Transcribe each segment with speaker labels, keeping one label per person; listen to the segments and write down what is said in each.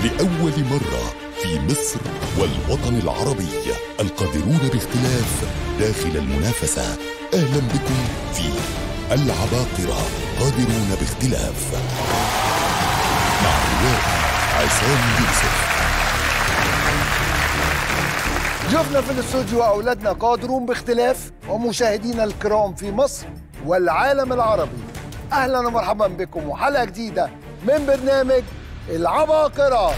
Speaker 1: لأول مرة في مصر والوطن العربي القادرون باختلاف داخل المنافسة أهلا بكم في العباقرة قادرون باختلاف مع الروائي عصام يوسف
Speaker 2: ضيوفنا في الاستوديو أولادنا قادرون باختلاف ومشاهدينا الكرام في مصر والعالم العربي أهلا ومرحبا بكم وحلقة جديدة من برنامج العباقرة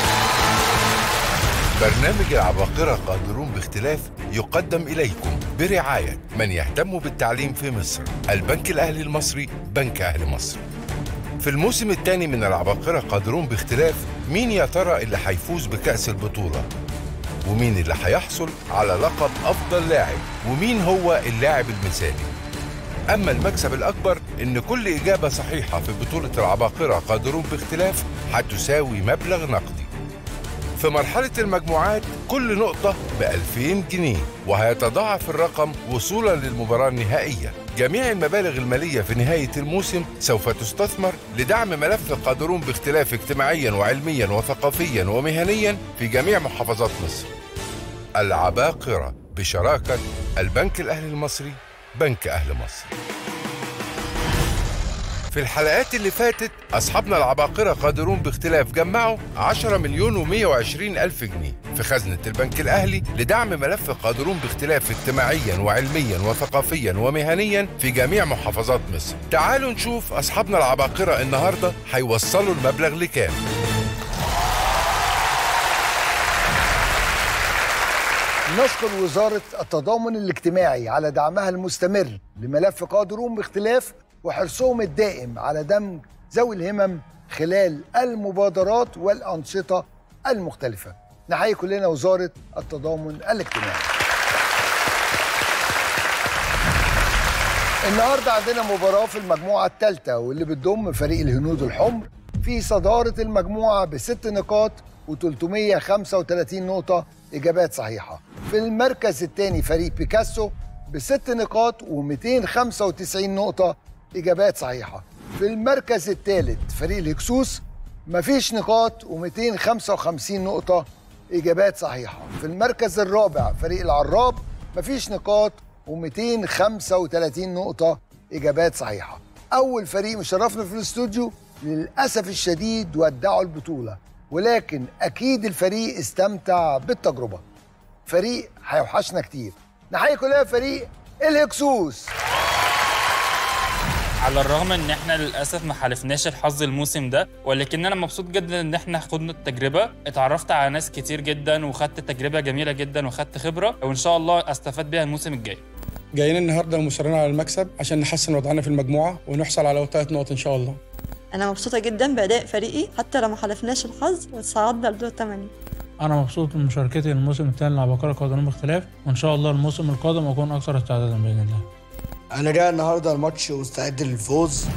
Speaker 3: برنامج العباقرة قادرون باختلاف يقدم إليكم برعاية من يهتم بالتعليم في مصر البنك الأهلي المصري بنك أهل مصر في الموسم الثاني من العباقرة قادرون باختلاف مين يا ترى اللي هيفوز بكأس البطولة ومين اللي هيحصل على لقب أفضل لاعب ومين هو اللاعب المثالي أما المكسب الأكبر إن كل إجابة صحيحة في بطولة العباقرة قادرون باختلاف هتساوي مبلغ نقدي في مرحلة المجموعات كل نقطة ب 2000 جنيه وهيتضاعف الرقم وصولا للمباراة النهائية جميع المبالغ المالية في نهاية الموسم سوف تستثمر لدعم ملف قادرون باختلاف اجتماعيا وعلميا وثقافيا ومهنيا في جميع محافظات مصر العباقرة بشراكة البنك الأهلي المصري بنك أهل مصر في الحلقات اللي فاتت أصحابنا العباقرة قادرون باختلاف جمعوا 10 مليون و120 ألف جنيه في خزنة البنك الأهلي لدعم ملف قادرون باختلاف اجتماعيا وعلميا وثقافيا ومهنيا في جميع محافظات مصر تعالوا نشوف أصحابنا العباقرة النهاردة هيوصلوا المبلغ لكام
Speaker 2: نشكر وزارة التضامن الاجتماعي على دعمها المستمر لملف قادرون باختلاف وحرصهم الدائم على دمج ذوي الهمم خلال المبادرات والأنشطة المختلفة نحيي كلنا وزارة التضامن الاجتماعي النهارده عندنا مباراة في المجموعة الثالثة واللي بتضم فريق الهنود الحمر في صدارة المجموعة بست نقاط و335 نقطة إجابات صحيحة. في المركز الثاني فريق بيكاسو بست نقاط و295 نقطة إجابات صحيحة. في المركز الثالث فريق الهكسوس مفيش نقاط و255 نقطة إجابات صحيحة. في المركز الرابع فريق العراب مفيش نقاط و235 نقطة إجابات صحيحة. أول فريق مشرفنا في الاستوديو للأسف الشديد ودعوا البطولة ولكن أكيد الفريق استمتع بالتجربة. فريق هيوحشنا كتير. نحيي كلنا فريق الهكسوس.
Speaker 4: على الرغم ان احنا للاسف ما حالفناش الحظ الموسم ده ولكن انا مبسوط جدا ان احنا خدنا التجربه اتعرفت على ناس كتير جدا وخدت تجربه جميله جدا وخدت خبره وان شاء الله استفاد بيها الموسم الجاي
Speaker 5: جايين النهارده مصرين على المكسب عشان نحسن وضعنا في المجموعه ونحصل على ثلاث نقط ان شاء الله
Speaker 6: أنا مبسوطة جدا بأداء فريقي حتى لو ما حلفناش الحظ وصعدنا لدور الثمانية
Speaker 7: أنا مبسوط من مشاركتي الموسم الثاني لعباقرة قادرون باختلاف وإن شاء الله الموسم القادم أكون أكثر استعدادا بإذن الله
Speaker 8: انا جاي النهارده الماتش مستعد للفوز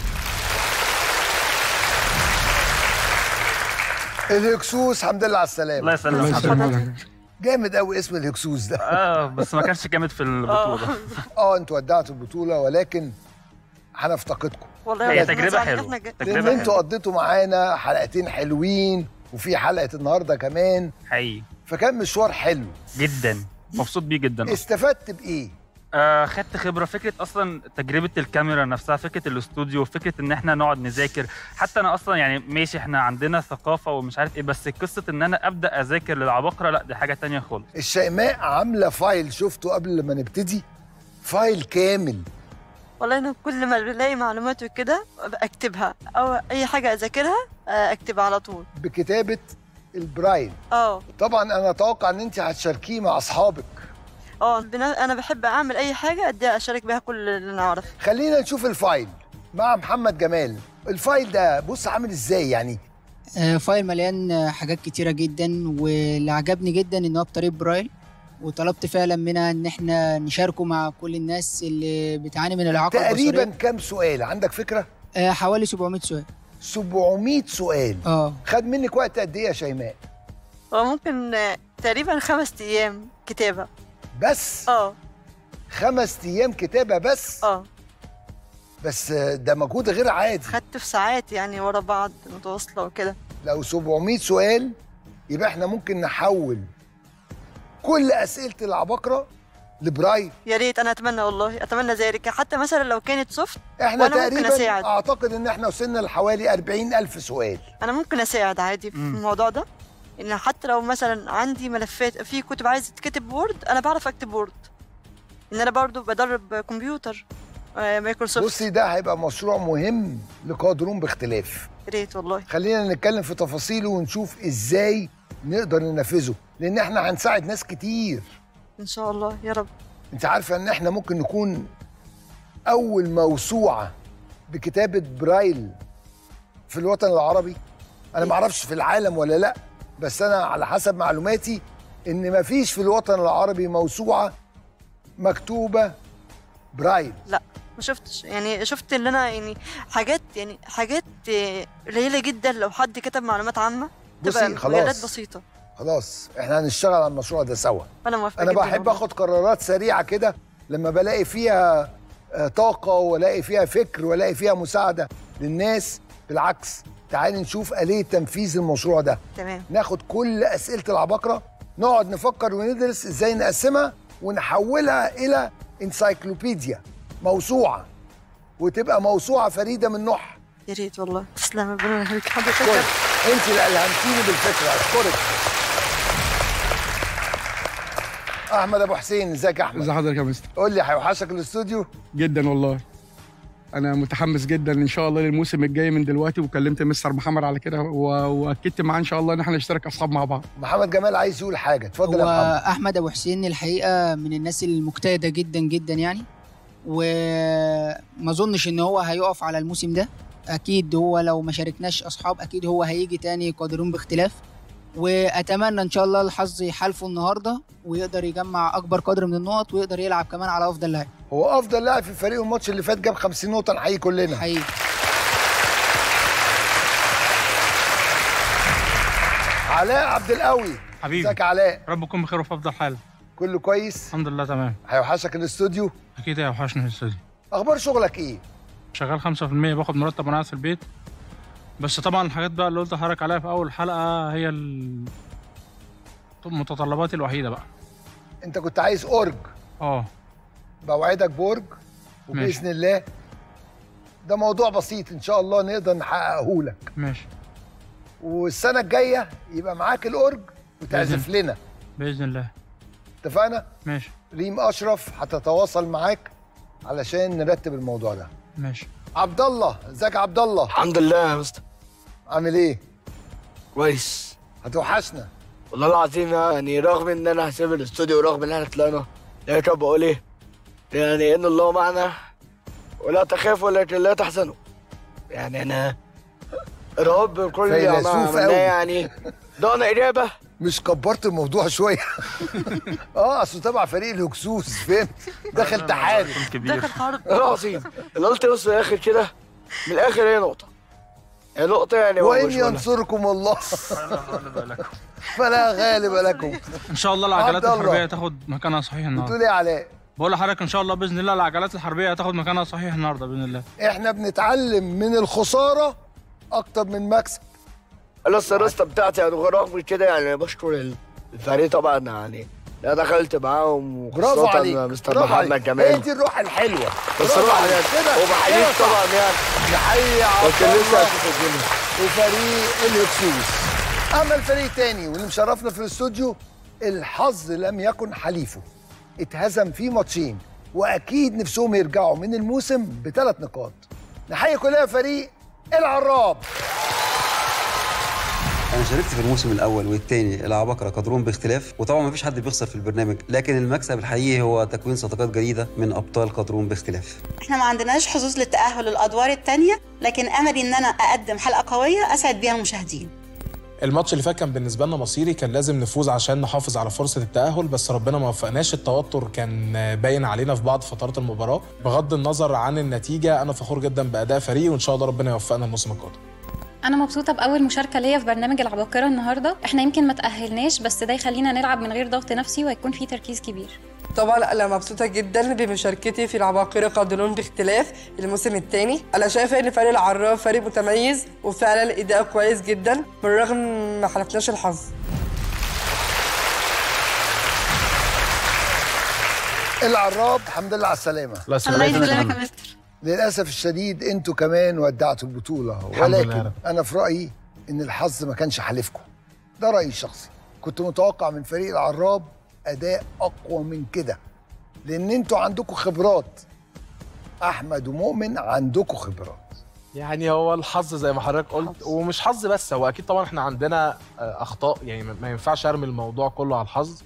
Speaker 2: الهكسوس الحمد لله على السلامة.
Speaker 9: الله يسلمك حضرتك
Speaker 2: جامد قوي اسم الهكسوس ده.
Speaker 9: اه بس ما كانش جامد في البطوله
Speaker 2: اه انتوا ودعتوا البطولة ولكن هنفتقدكم.
Speaker 6: والله
Speaker 9: هي
Speaker 6: لازم
Speaker 9: تجربه
Speaker 6: نزعل إن
Speaker 9: حلوه
Speaker 6: إحنا جا-
Speaker 2: لان
Speaker 9: تجربه
Speaker 2: انتوا
Speaker 9: حلوه
Speaker 2: قضيتوا معانا حلقتين حلوين وفي حلقه النهارده كمان
Speaker 9: حقيقي
Speaker 2: فكان مشوار حلو
Speaker 9: جدا مبسوط بيه جدا
Speaker 2: استفدت بايه
Speaker 9: آه خدت خبره فكره اصلا تجربه الكاميرا نفسها فكره الاستوديو فكره ان احنا نقعد نذاكر حتى انا اصلا يعني ماشي احنا عندنا ثقافه ومش عارف ايه بس قصه ان انا ابدا اذاكر للعباقره لا دي حاجه تانية خالص
Speaker 2: الشيماء عامله فايل شفته قبل ما نبتدي فايل كامل
Speaker 6: والله أنا كل ما بلاقي معلومات وكده أكتبها أو أي حاجة أذاكرها آه، أكتبها على طول
Speaker 2: بكتابه البرايل
Speaker 6: اه
Speaker 2: طبعا انا اتوقع ان انت هتشاركيه مع اصحابك
Speaker 6: اه بنا- أنا بحب أعمل أي حاجة أدي أشارك بيها كل اللي أنا أعرفه
Speaker 2: خلينا نشوف الفايل مع محمد جمال الفايل ده بص عامل ازاي يعني
Speaker 10: آه، فايل مليان آه، حاجات كتيرة جدا واللي عجبني جدا ان هو بطريقة برايل وطلبت فعلا منها ان احنا نشاركه مع كل الناس اللي بتعاني من الاعاقة
Speaker 2: تقريبا
Speaker 10: البصرية
Speaker 2: كام سؤال عندك فكره
Speaker 10: آه، حوالي 700 سؤال
Speaker 2: 700 سؤال
Speaker 10: اه
Speaker 2: خد منك وقت قد ايه يا شيماء
Speaker 6: هو ممكن آه، تقريبا خمس أيام كتابة
Speaker 2: بس
Speaker 6: اه
Speaker 2: خمس ايام كتابه بس
Speaker 6: اه
Speaker 2: بس ده مجهود غير عادي
Speaker 6: خدت في ساعات يعني ورا بعض متواصلة وكده
Speaker 2: لو 700 سؤال يبقى احنا ممكن نحول كل اسئله العباقره لبرايل
Speaker 6: يا ريت انا اتمنى والله اتمنى ذلك حتى مثلا لو كانت سوفت
Speaker 2: احنا
Speaker 6: وأنا ممكن
Speaker 2: تقريبا
Speaker 6: أساعد.
Speaker 2: اعتقد ان احنا وصلنا لحوالي 40 الف سؤال
Speaker 6: انا ممكن اساعد عادي في الموضوع ده ان حتى لو مثلا عندي ملفات في كتب عايزه تتكتب وورد انا بعرف اكتب وورد ان انا برضو بدرب كمبيوتر آه، مايكروسوفت
Speaker 2: بصي ده هيبقى مشروع مهم لقادرون باختلاف
Speaker 6: يا ريت والله
Speaker 2: خلينا نتكلم في تفاصيله ونشوف ازاي نقدر ننفذه لان احنا هنساعد ناس كتير
Speaker 6: ان شاء الله يا رب
Speaker 2: انت عارفه ان احنا ممكن نكون اول موسوعه بكتابه برايل في الوطن العربي انا ما اعرفش في العالم ولا لا بس انا على حسب معلوماتي ان ما فيش في الوطن العربي موسوعه مكتوبه برايل
Speaker 6: لا ما شفتش يعني شفت اللي انا يعني حاجات يعني حاجات آه، قليله جدا لو حد كتب معلومات عامه تبقى
Speaker 2: بصي
Speaker 6: مجالات
Speaker 2: خلاص
Speaker 6: بسيطه
Speaker 2: خلاص احنا هنشتغل على المشروع ده سوا
Speaker 6: انا موافقه
Speaker 2: انا
Speaker 6: جداً
Speaker 2: بحب
Speaker 6: والله.
Speaker 2: اخد قرارات سريعه كده لما بلاقي فيها آه، طاقه والاقي فيها فكر والاقي فيها مساعده للناس بالعكس تعالي نشوف آلية تنفيذ المشروع ده
Speaker 6: تمام
Speaker 2: ناخد كل أسئلة العباقرة نقعد نفكر وندرس ازاي نقسمها ونحولها إلى انسايكلوبيديا موسوعة وتبقى موسوعة فريدة من نوعها
Speaker 6: يا ريت والله تسلم ربنا يخليك حضرتك
Speaker 2: أشكرك انت اللي ألهمتيني بالفكرة أشكرك أحمد أبو حسين ازيك يا أحمد
Speaker 5: ازي حضرتك يا مستر
Speaker 2: قول لي هيوحشك الاستوديو
Speaker 5: جدا والله انا متحمس جدا ان شاء الله للموسم الجاي من دلوقتي وكلمت مستر محمد على كده و- واكدت معاه ان شاء الله ان احنا نشترك اصحاب مع بعض
Speaker 2: محمد جمال عايز يقول حاجة اتفضل يا
Speaker 10: هو
Speaker 2: محمد
Speaker 10: احمد ابو حسين الحقيقه من الناس المجتهده جدا جدا يعني وما اظنش ان هو هيقف على الموسم ده اكيد هو لو ما شاركناش اصحاب اكيد هو هيجي تاني قادرون باختلاف واتمنى ان شاء الله الحظ يحالفه النهارده ويقدر يجمع اكبر قدر من النقط ويقدر يلعب كمان على افضل لاعب
Speaker 2: هو أفضل لاعب في الفريق الماتش اللي فات جاب 50 نقطة نحيي كلنا
Speaker 10: حقيقي
Speaker 2: علاء عبد القوي
Speaker 7: حبيبي
Speaker 2: ازيك يا علاء
Speaker 7: رب يكون بخير وفي افضل حال
Speaker 2: كله كويس
Speaker 7: الحمد لله تمام
Speaker 2: هيوحشك الاستوديو
Speaker 7: اكيد هيوحشني في الاستوديو
Speaker 2: اخبار شغلك ايه
Speaker 7: شغال 5% باخد مرتب وانا قاعد في البيت بس طبعا الحاجات بقى اللي قلت لحضرتك عليها في اول حلقه هي ال- متطلباتي الوحيده بقى
Speaker 2: انت كنت عايز اورج
Speaker 7: اه
Speaker 2: بوعدك بورج وباذن الله ده موضوع بسيط ان شاء الله نقدر نحققه لك
Speaker 7: ماشي
Speaker 2: والسنه الجايه يبقى معاك الاورج وتعزف لنا
Speaker 7: باذن الله
Speaker 2: اتفقنا
Speaker 7: ماشي
Speaker 2: ريم اشرف هتتواصل معاك علشان نرتب الموضوع ده
Speaker 7: ماشي
Speaker 2: عبد الله ازيك يا عبد الله
Speaker 8: الحمد لله يا مستر
Speaker 2: عامل ايه
Speaker 8: كويس
Speaker 2: هتوحشنا
Speaker 8: والله العظيم يعني رغم ان انا هسيب الاستوديو ورغم ان احنا طلعنا لا طب بقول ايه يعني ان الله معنا ولا تخافوا ولكن لا تحزنوا يعني انا رب كل اللي
Speaker 2: فيلسوف
Speaker 8: عملناه
Speaker 2: أوي.
Speaker 8: يعني ضعنا اجابه
Speaker 2: مش كبرت الموضوع شويه اه اصل تبع فريق الهكسوس فهمت داخل تحارب
Speaker 6: داخل حرب
Speaker 8: والله العظيم اللي قلت بس في الاخر كده من الاخر هي نقطه هي نقطه يعني ما
Speaker 2: وان
Speaker 8: مش ولا.
Speaker 2: ينصركم الله فلا غالب لكم
Speaker 7: ان شاء الله العجلات
Speaker 2: عبد الله.
Speaker 7: الحربيه هتاخد مكانها صحيح النهارده
Speaker 2: بتقول ايه يا علاء
Speaker 7: بقول لحضرتك ان شاء الله باذن الله العجلات الحربيه هتاخد مكانها صحيح النهارده باذن الله
Speaker 2: احنا بنتعلم من الخساره اكتر من مكسب
Speaker 8: انا السرسته بتاعتي يعني رغم كده يعني بشكر الفريق طبعا يعني انا دخلت معاهم
Speaker 2: برافو
Speaker 8: وخاصة
Speaker 2: عليك
Speaker 8: مستر
Speaker 2: برافو
Speaker 8: محمد
Speaker 2: عليك. هي
Speaker 8: جمال
Speaker 2: دي الروح الحلوه
Speaker 8: بس
Speaker 2: برافو
Speaker 8: روح
Speaker 2: عليك.
Speaker 8: يعني
Speaker 2: كده
Speaker 8: وبحييك
Speaker 2: كده صح.
Speaker 8: طبعا يعني
Speaker 2: نحيي عبد
Speaker 8: لكن لسه
Speaker 2: الله
Speaker 8: هشوف الدنيا
Speaker 2: وفريق الهكسوس اما الفريق الثاني واللي مشرفنا في الاستوديو الحظ لم يكن حليفه اتهزم في ماتشين واكيد نفسهم يرجعوا من الموسم بثلاث نقاط نحيي كلنا فريق العراب
Speaker 11: انا شاركت في الموسم الاول والثاني العباقره قدرون باختلاف وطبعا ما فيش حد بيخسر في البرنامج لكن المكسب الحقيقي هو تكوين صداقات جديده من ابطال قدرون باختلاف
Speaker 12: احنا ما عندناش حظوظ للتأهل للأدوار التانية لكن أملي إن أنا أقدم حلقة قوية أسعد بيها المشاهدين
Speaker 13: الماتش اللي فات كان بالنسبه لنا مصيري كان لازم نفوز عشان نحافظ على فرصه التاهل بس ربنا ما وفقناش التوتر كان باين علينا في بعض فترات المباراه بغض النظر عن النتيجه انا فخور جدا باداء فريقي وان شاء الله ربنا يوفقنا الموسم القادم
Speaker 14: انا مبسوطه باول مشاركه ليا في برنامج العباقره النهارده احنا يمكن ما تاهلناش بس ده يخلينا نلعب من غير ضغط نفسي وهيكون في تركيز كبير
Speaker 15: طبعا انا مبسوطه جدا بمشاركتي في العباقرة قادرون باختلاف الموسم الثاني انا شايفه ان فريق العراب فريق متميز وفعلا الاداء كويس جدا بالرغم ما حلفناش الحظ
Speaker 2: العراب الحمد لله على السلامة
Speaker 13: الله يسلمك. الله يسلمك يا
Speaker 2: مستر للأسف الشديد انتوا كمان ودعتوا البطولة
Speaker 13: الحمد لله يا
Speaker 2: ولكن
Speaker 13: رب.
Speaker 2: أنا في رأيي إن الحظ ما كانش حالفكم ده رأيي الشخصي كنت متوقع من فريق العراب أداء أقوى من كده لأن انتوا عندكم خبرات أحمد ومؤمن عندكم خبرات
Speaker 13: يعني هو الحظ زي ما حضرتك قلت ومش حظ بس هو اكيد طبعا احنا عندنا آه، اخطاء يعني ما ما ينفعش ارمي الموضوع كله على الحظ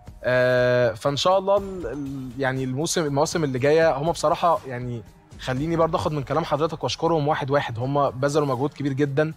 Speaker 13: آه، فان شاء الله ال- ال- يعني الموسم المواسم اللي جايه هم بصراحه يعني خليني برضه اخد من كلام حضرتك واشكرهم واحد واحد هم بذلوا مجهود كبير جدا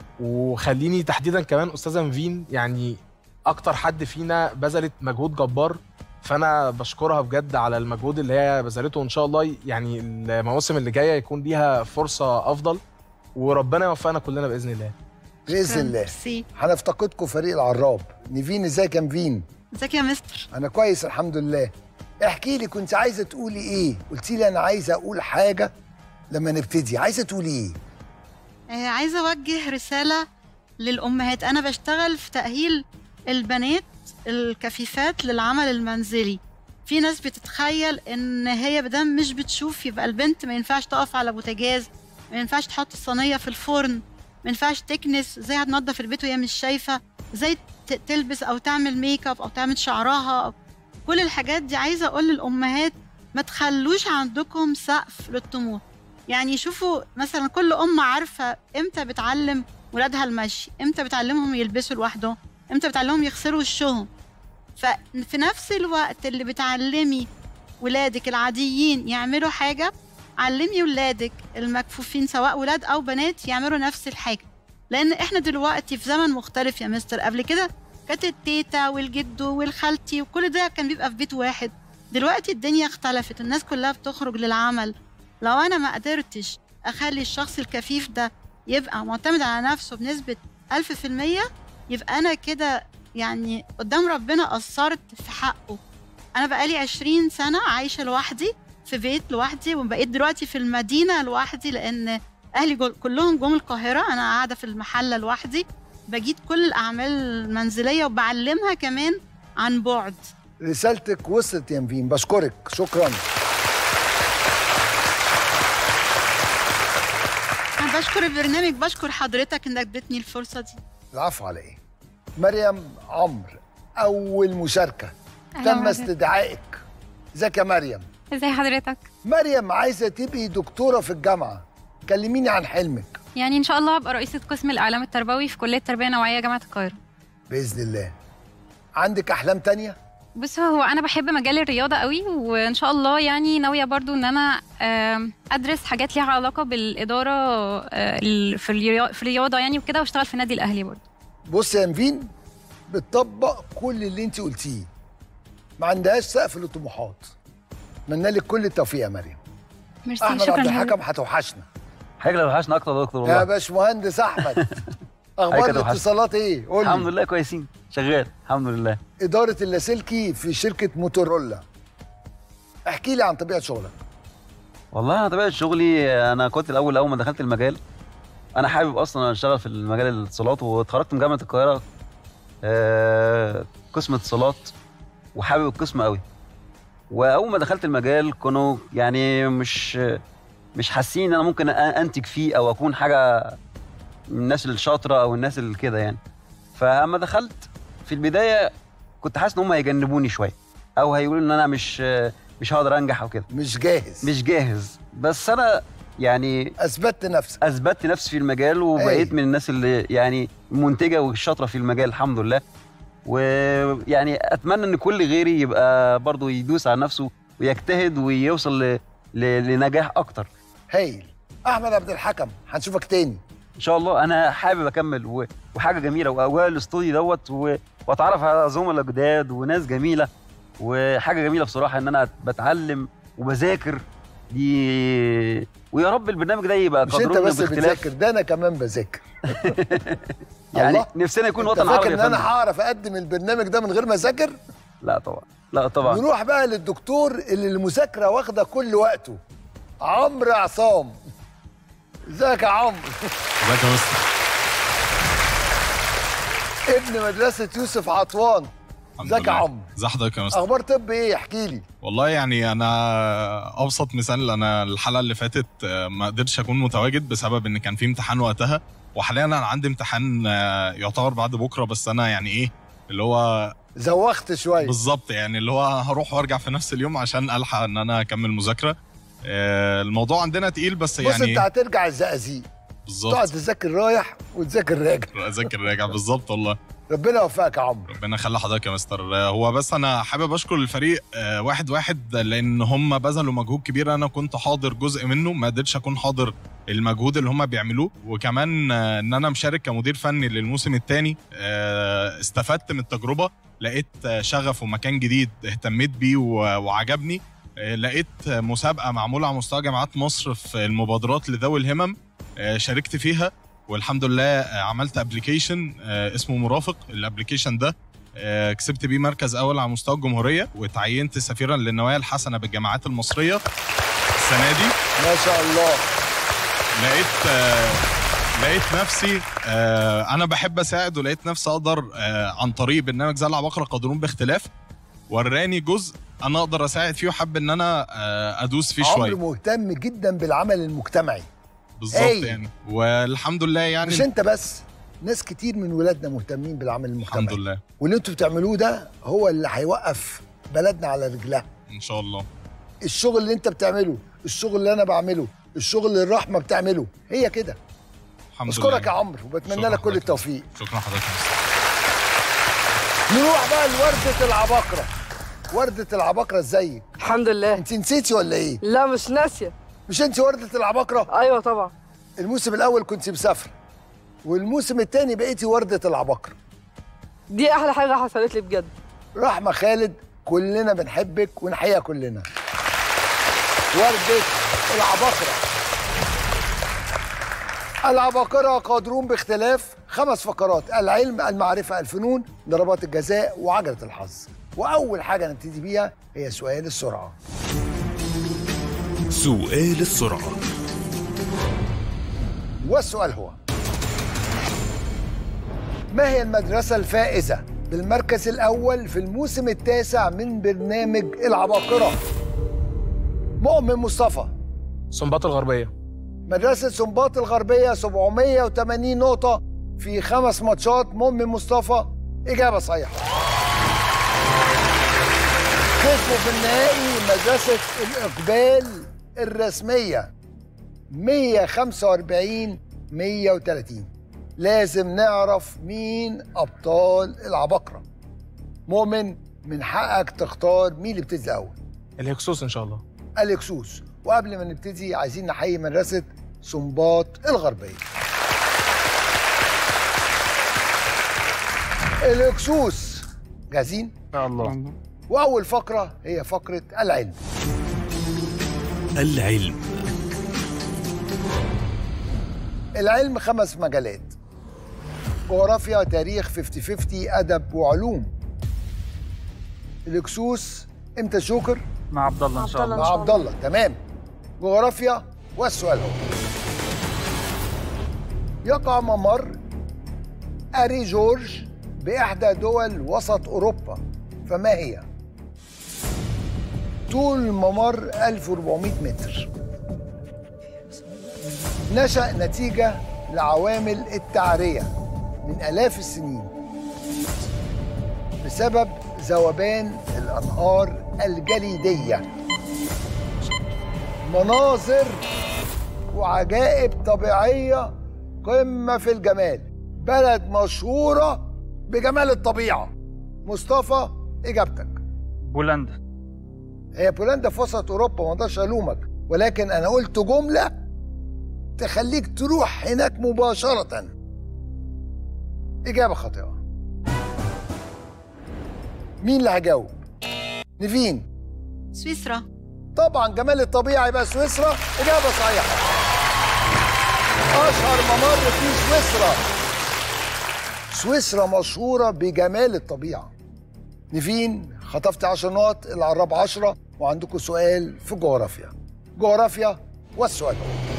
Speaker 13: وخليني تحديدا كمان استاذه مفين يعني اكتر حد فينا بذلت مجهود جبار فانا بشكرها بجد على المجهود اللي هي بذلته وان شاء الله يعني المواسم اللي جايه يكون ليها فرصه افضل وربنا يوفقنا كلنا باذن الله
Speaker 2: بإذن الله هنفتقدكم فريق العراب نيفين ازيك يا نيفين
Speaker 16: ازيك يا مستر
Speaker 2: انا كويس الحمد لله احكي لي كنت عايزه تقولي ايه قلتي لي انا عايزه اقول حاجه لما نبتدي عايزه تقولي ايه
Speaker 16: آه عايزه اوجه رساله للامهات انا بشتغل في تاهيل البنات الكفيفات للعمل المنزلي في ناس بتتخيل ان هي بدل مش بتشوف يبقى البنت ما ينفعش تقف على بوتاجاز ما ينفعش تحط الصينيه في الفرن ما ينفعش تكنس ازاي هتنظف البيت وهي مش شايفه ازاي ت- تلبس او تعمل ميك اب او تعمل شعرها أو كل الحاجات دي عايزه اقول للامهات ما تخلوش عندكم سقف للطموح يعني شوفوا مثلا كل ام عارفه امتى بتعلم ولادها المشي امتى بتعلمهم يلبسوا لوحدهم امتى بتعلمهم يغسلوا وشهم ففي نفس الوقت اللي بتعلمي ولادك العاديين يعملوا حاجه علمي ولادك المكفوفين سواء ولاد او بنات يعملوا نفس الحاجه لان احنا دلوقتي في زمن مختلف يا مستر قبل كده كانت التيتا والجدو والخالتي وكل ده كان بيبقى في بيت واحد دلوقتي الدنيا اختلفت الناس كلها بتخرج للعمل لو انا ما قدرتش اخلي الشخص الكفيف ده يبقى معتمد على نفسه بنسبة ألف في المية يبقى أنا كده يعني قدام ربنا قصرت في حقه أنا بقالي عشرين سنة عايشة لوحدي في بيت لوحدي وبقيت دلوقتي في المدينة لوحدي لأن أهلي جول كلهم جم القاهرة أنا قاعدة في المحلة لوحدي بجيد كل الأعمال المنزلية وبعلمها كمان عن بعد
Speaker 2: رسالتك وصلت يا نيفين بشكرك شكرا
Speaker 16: أنا بشكر البرنامج بشكر حضرتك إنك اديتني الفرصة دي
Speaker 2: العفو على ايه مريم عمرو اول مشاركه
Speaker 14: أهلا
Speaker 2: تم
Speaker 14: مريم.
Speaker 2: استدعائك ازيك يا مريم
Speaker 14: ازي حضرتك
Speaker 2: مريم عايزه تبقي دكتوره في الجامعه كلميني عن حلمك
Speaker 14: يعني ان شاء الله هبقى رئيسة قسم الاعلام التربوي في كلية تربية نوعية جامعة القاهرة
Speaker 2: باذن الله عندك احلام تانية
Speaker 14: بص هو انا بحب مجال الرياضة قوي وان شاء الله يعني ناوية برضو ان انا آم، ادرس حاجات ليها علاقة بالادارة آه، ال- في الريا- في الرياضة يعني وكده واشتغل في النادي الاهلي برضو
Speaker 2: بص يا نيفين بتطبق كل اللي انت قلتيه ما عندهاش سقف للطموحات اتمنى لك كل التوفيق يا مريم
Speaker 14: ميرسي
Speaker 2: احمد
Speaker 14: شكرا
Speaker 2: عبد
Speaker 14: يا
Speaker 2: الحكم
Speaker 14: حبيبي.
Speaker 2: هتوحشنا
Speaker 17: حاجه اللي وحشنا اكتر يا دكتور
Speaker 2: يا
Speaker 17: والله
Speaker 2: باشمهندس احمد
Speaker 17: حاجة
Speaker 2: اخبار
Speaker 17: كانت وحشنا.
Speaker 2: الاتصالات ايه قول
Speaker 17: الحمد
Speaker 2: لي
Speaker 17: لله كويسين شغال الحمد لله
Speaker 2: اداره اللاسلكي في شركه موتورولا احكي لي عن طبيعه شغلك
Speaker 17: والله انا طبيعه شغلي انا كنت الاول اول ما دخلت المجال انا حابب اصلا اشتغل في المجال الاتصالات واتخرجت من جامعه القاهره آه، قسم اتصالات وحابب القسم قوي واول ما دخلت المجال كانوا يعني مش مش حاسين ان انا ممكن أ- انتج فيه او اكون حاجه من الناس الشاطره او الناس اللي كده يعني فاما دخلت في البدايه كنت حاسس ان هم هيجنبوني شويه او هيقولوا ان انا مش مش هقدر انجح او كده
Speaker 2: مش جاهز
Speaker 17: مش جاهز بس انا يعني
Speaker 2: اثبتت نفسك
Speaker 17: اثبتت نفسي في المجال وبقيت من الناس اللي يعني منتجه والشاطره في المجال الحمد لله ويعني اتمنى ان كل غيري يبقى برضه يدوس على نفسه ويجتهد ويوصل ل... ل... لنجاح اكتر
Speaker 2: هايل احمد عبد الحكم هنشوفك تاني
Speaker 17: ان شاء الله انا حابب اكمل و... وحاجه جميله واوائل الاستوديو دوت و... واتعرف على زملاء جداد وناس جميله وحاجه جميله بصراحه ان انا بتعلم وبذاكر دي ويا رب البرنامج ده يبقى
Speaker 2: مش انت
Speaker 17: قدرنا
Speaker 2: بس
Speaker 17: باختلاف
Speaker 2: بتذاكر ده انا كمان بذاكر
Speaker 17: يعني
Speaker 2: الله.
Speaker 17: نفسنا يكون
Speaker 2: انت
Speaker 17: وطن
Speaker 2: فاكر
Speaker 17: عربي
Speaker 2: ان
Speaker 17: يا
Speaker 2: انا
Speaker 17: فندم
Speaker 2: هعرف اقدم البرنامج ده من غير ما اذاكر
Speaker 17: لا طبعا لا طبعا
Speaker 2: نروح بقى للدكتور اللي المذاكره واخده كل وقته عمرو عصام ازيك يا عمرو
Speaker 18: ازيك يا مستر
Speaker 2: ابن مدرسه يوسف عطوان ازيك يا عمرو
Speaker 18: ازي حضرتك يا مستر
Speaker 2: اخبار طب ايه احكي لي
Speaker 18: والله يعني انا ابسط مثال انا الحلقه اللي فاتت آه، ما قدرتش اكون متواجد بسبب ان كان في امتحان وقتها وحاليا انا عندي امتحان آه، يعتبر بعد بكره بس انا يعني ايه اللي هو
Speaker 2: زوخت شويه
Speaker 18: بالظبط يعني اللي هو هروح وارجع في نفس اليوم عشان الحق ان انا اكمل مذاكره آه، الموضوع عندنا تقيل بس
Speaker 2: بص
Speaker 18: يعني
Speaker 2: انت هترجع الزقازيق
Speaker 18: بالظبط.
Speaker 2: تقعد تذاكر رايح وتذاكر راجع
Speaker 18: اذاكر راجع بالظبط والله
Speaker 2: ربنا يوفقك يا عمرو
Speaker 18: ربنا يخلي حضرتك يا مستر آه، هو بس انا حابب اشكر الفريق آه، واحد واحد لان هم بذلوا مجهود كبير انا كنت حاضر جزء منه ما قدرتش اكون حاضر المجهود اللي هم بيعملوه وكمان آه، ان انا مشارك كمدير فني للموسم الثاني استفدت من التجربه لقيت آه، شغف ومكان جديد اهتميت بيه و- وعجبني آه، لقيت آه، مسابقه معموله على مستوى جامعات مصر في المبادرات لذوي الهمم آه، شاركت فيها والحمد لله آه، عملت ابلكيشن اسمه مرافق الابلكيشن ده آه، كسبت بيه مركز اول على مستوى الجمهوريه وتعينت سفيرا للنوايا الحسنه بالجامعات المصريه السنه دي
Speaker 2: ما شاء الله
Speaker 18: لقيت آه، لقيت نفسي آه، انا بحب اساعد ولقيت نفسي اقدر آه، عن طريق برنامج زي العباقرة قادرون باختلاف وراني جزء انا اقدر اساعد فيه وحابب ان انا آه، ادوس فيه شويه
Speaker 2: عمرو مهتم جدا بالعمل المجتمعي
Speaker 18: بالظبط
Speaker 2: هايل.
Speaker 18: يعني والحمد لله يعني
Speaker 2: مش انت بس ناس كتير من ولادنا مهتمين بالعمل المجتمعي
Speaker 18: الحمد لله
Speaker 2: واللي انتوا بتعملوه ده هو اللي هيوقف بلدنا على رجلها
Speaker 18: ان شاء الله
Speaker 2: الشغل اللي انت بتعمله الشغل اللي انا بعمله الشغل اللي الرحمه بتعمله هي كده
Speaker 18: الحمد
Speaker 2: اشكرك
Speaker 18: لله
Speaker 2: يا عمرو وبتمنى
Speaker 18: شكرا
Speaker 2: لك كل
Speaker 18: حضرتك.
Speaker 2: التوفيق
Speaker 18: شكرا حضرتك يا مستر.
Speaker 2: نروح بقى لوردة العباقرة وردة العباقرة ازيك؟
Speaker 15: الحمد لله
Speaker 2: انت نسيتي ولا ايه؟
Speaker 15: لا مش ناسيه
Speaker 2: مش انت وردة العباقرة؟
Speaker 15: ايوه طبعا
Speaker 2: الموسم الأول كنت مسافرة والموسم الثاني بقيتي وردة العباقرة
Speaker 15: دي احلى حاجه حصلت لي بجد
Speaker 2: رحمة خالد كلنا بنحبك ونحييها كلنا وردة العباقرة العباقرة قادرون باختلاف خمس فقرات العلم المعرفة الفنون ضربات الجزاء وعجلة الحظ وأول حاجة نبتدي بيها هي سؤال السرعة
Speaker 1: سؤال السرعة
Speaker 2: والسؤال هو ما هي المدرسة الفائزة بالمركز الأول في الموسم التاسع من برنامج العباقرة مؤمن مصطفى
Speaker 13: سنباط الغربيه
Speaker 2: مدرسة سنباط الغربية 780 نقطة في خمس ماتشات مؤمن مصطفى إجابة صحيحة كسبوا في النهائي مدرسة الإقبال الرسمية 145 130 لازم نعرف مين أبطال العباقرة مؤمن من حقك تختار مين اللي بتنزل أول
Speaker 13: الهكسوس ان شاء الله
Speaker 2: الهكسوس وقبل ما نبتدي عايزين نحيي مدرسة سنباط الغربية الهكسوس جاهزين؟
Speaker 9: ان الله
Speaker 2: وأول فقرة هي فقرة العلم
Speaker 1: العلم
Speaker 2: العلم خمس مجالات جغرافيا تاريخ 50 50 أدب وعلوم الهكسوس امتى الجوكر؟
Speaker 9: مع عبد الله ان شاء الله
Speaker 2: مع عبد الله تمام جغرافيا والسؤال هو يقع ممر أري جورج بإحدى دول وسط أوروبا فما هي؟ طول الممر 1400 متر نشأ نتيجة لعوامل التعرية من آلاف السنين بسبب ذوبان الأنهار الجليدية مناظر وعجائب طبيعية قمة في الجمال بلد مشهورة بجمال الطبيعة مصطفى إجابتك
Speaker 9: بولندا
Speaker 2: هي بولندا في وسط أوروبا ما اقدرش ألومك ولكن أنا قلت جملة تخليك تروح هناك مباشرة إجابة خاطئة مين اللي هجاوب؟ نيفين
Speaker 16: سويسرا
Speaker 2: طبعا جمال الطبيعة يبقى سويسرا إجابة صحيحة أشهر ممر في سويسرا سويسرا مشهورة بجمال الطبيعة نيفين خطفت 10 نقط العراب 10 وعندكم سؤال في جغرافيا جغرافيا والسؤال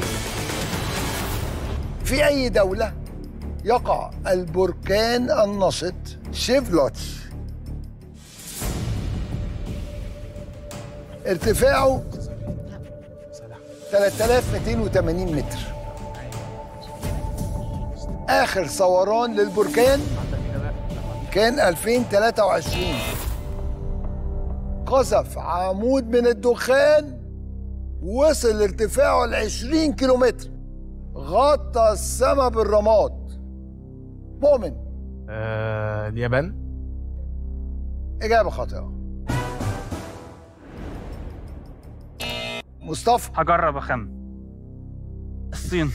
Speaker 2: في أي دولة يقع البركان النشط شيفلوتش ارتفاعه 3280 متر آخر صوران للبركان كان 2023 قذف عمود من الدخان وصل ارتفاعه ل 20 كيلومتر غطى السماء بالرماد مؤمن
Speaker 13: آه اليابان
Speaker 2: إجابة خاطئة مصطفى
Speaker 9: هجرب اخمن الصين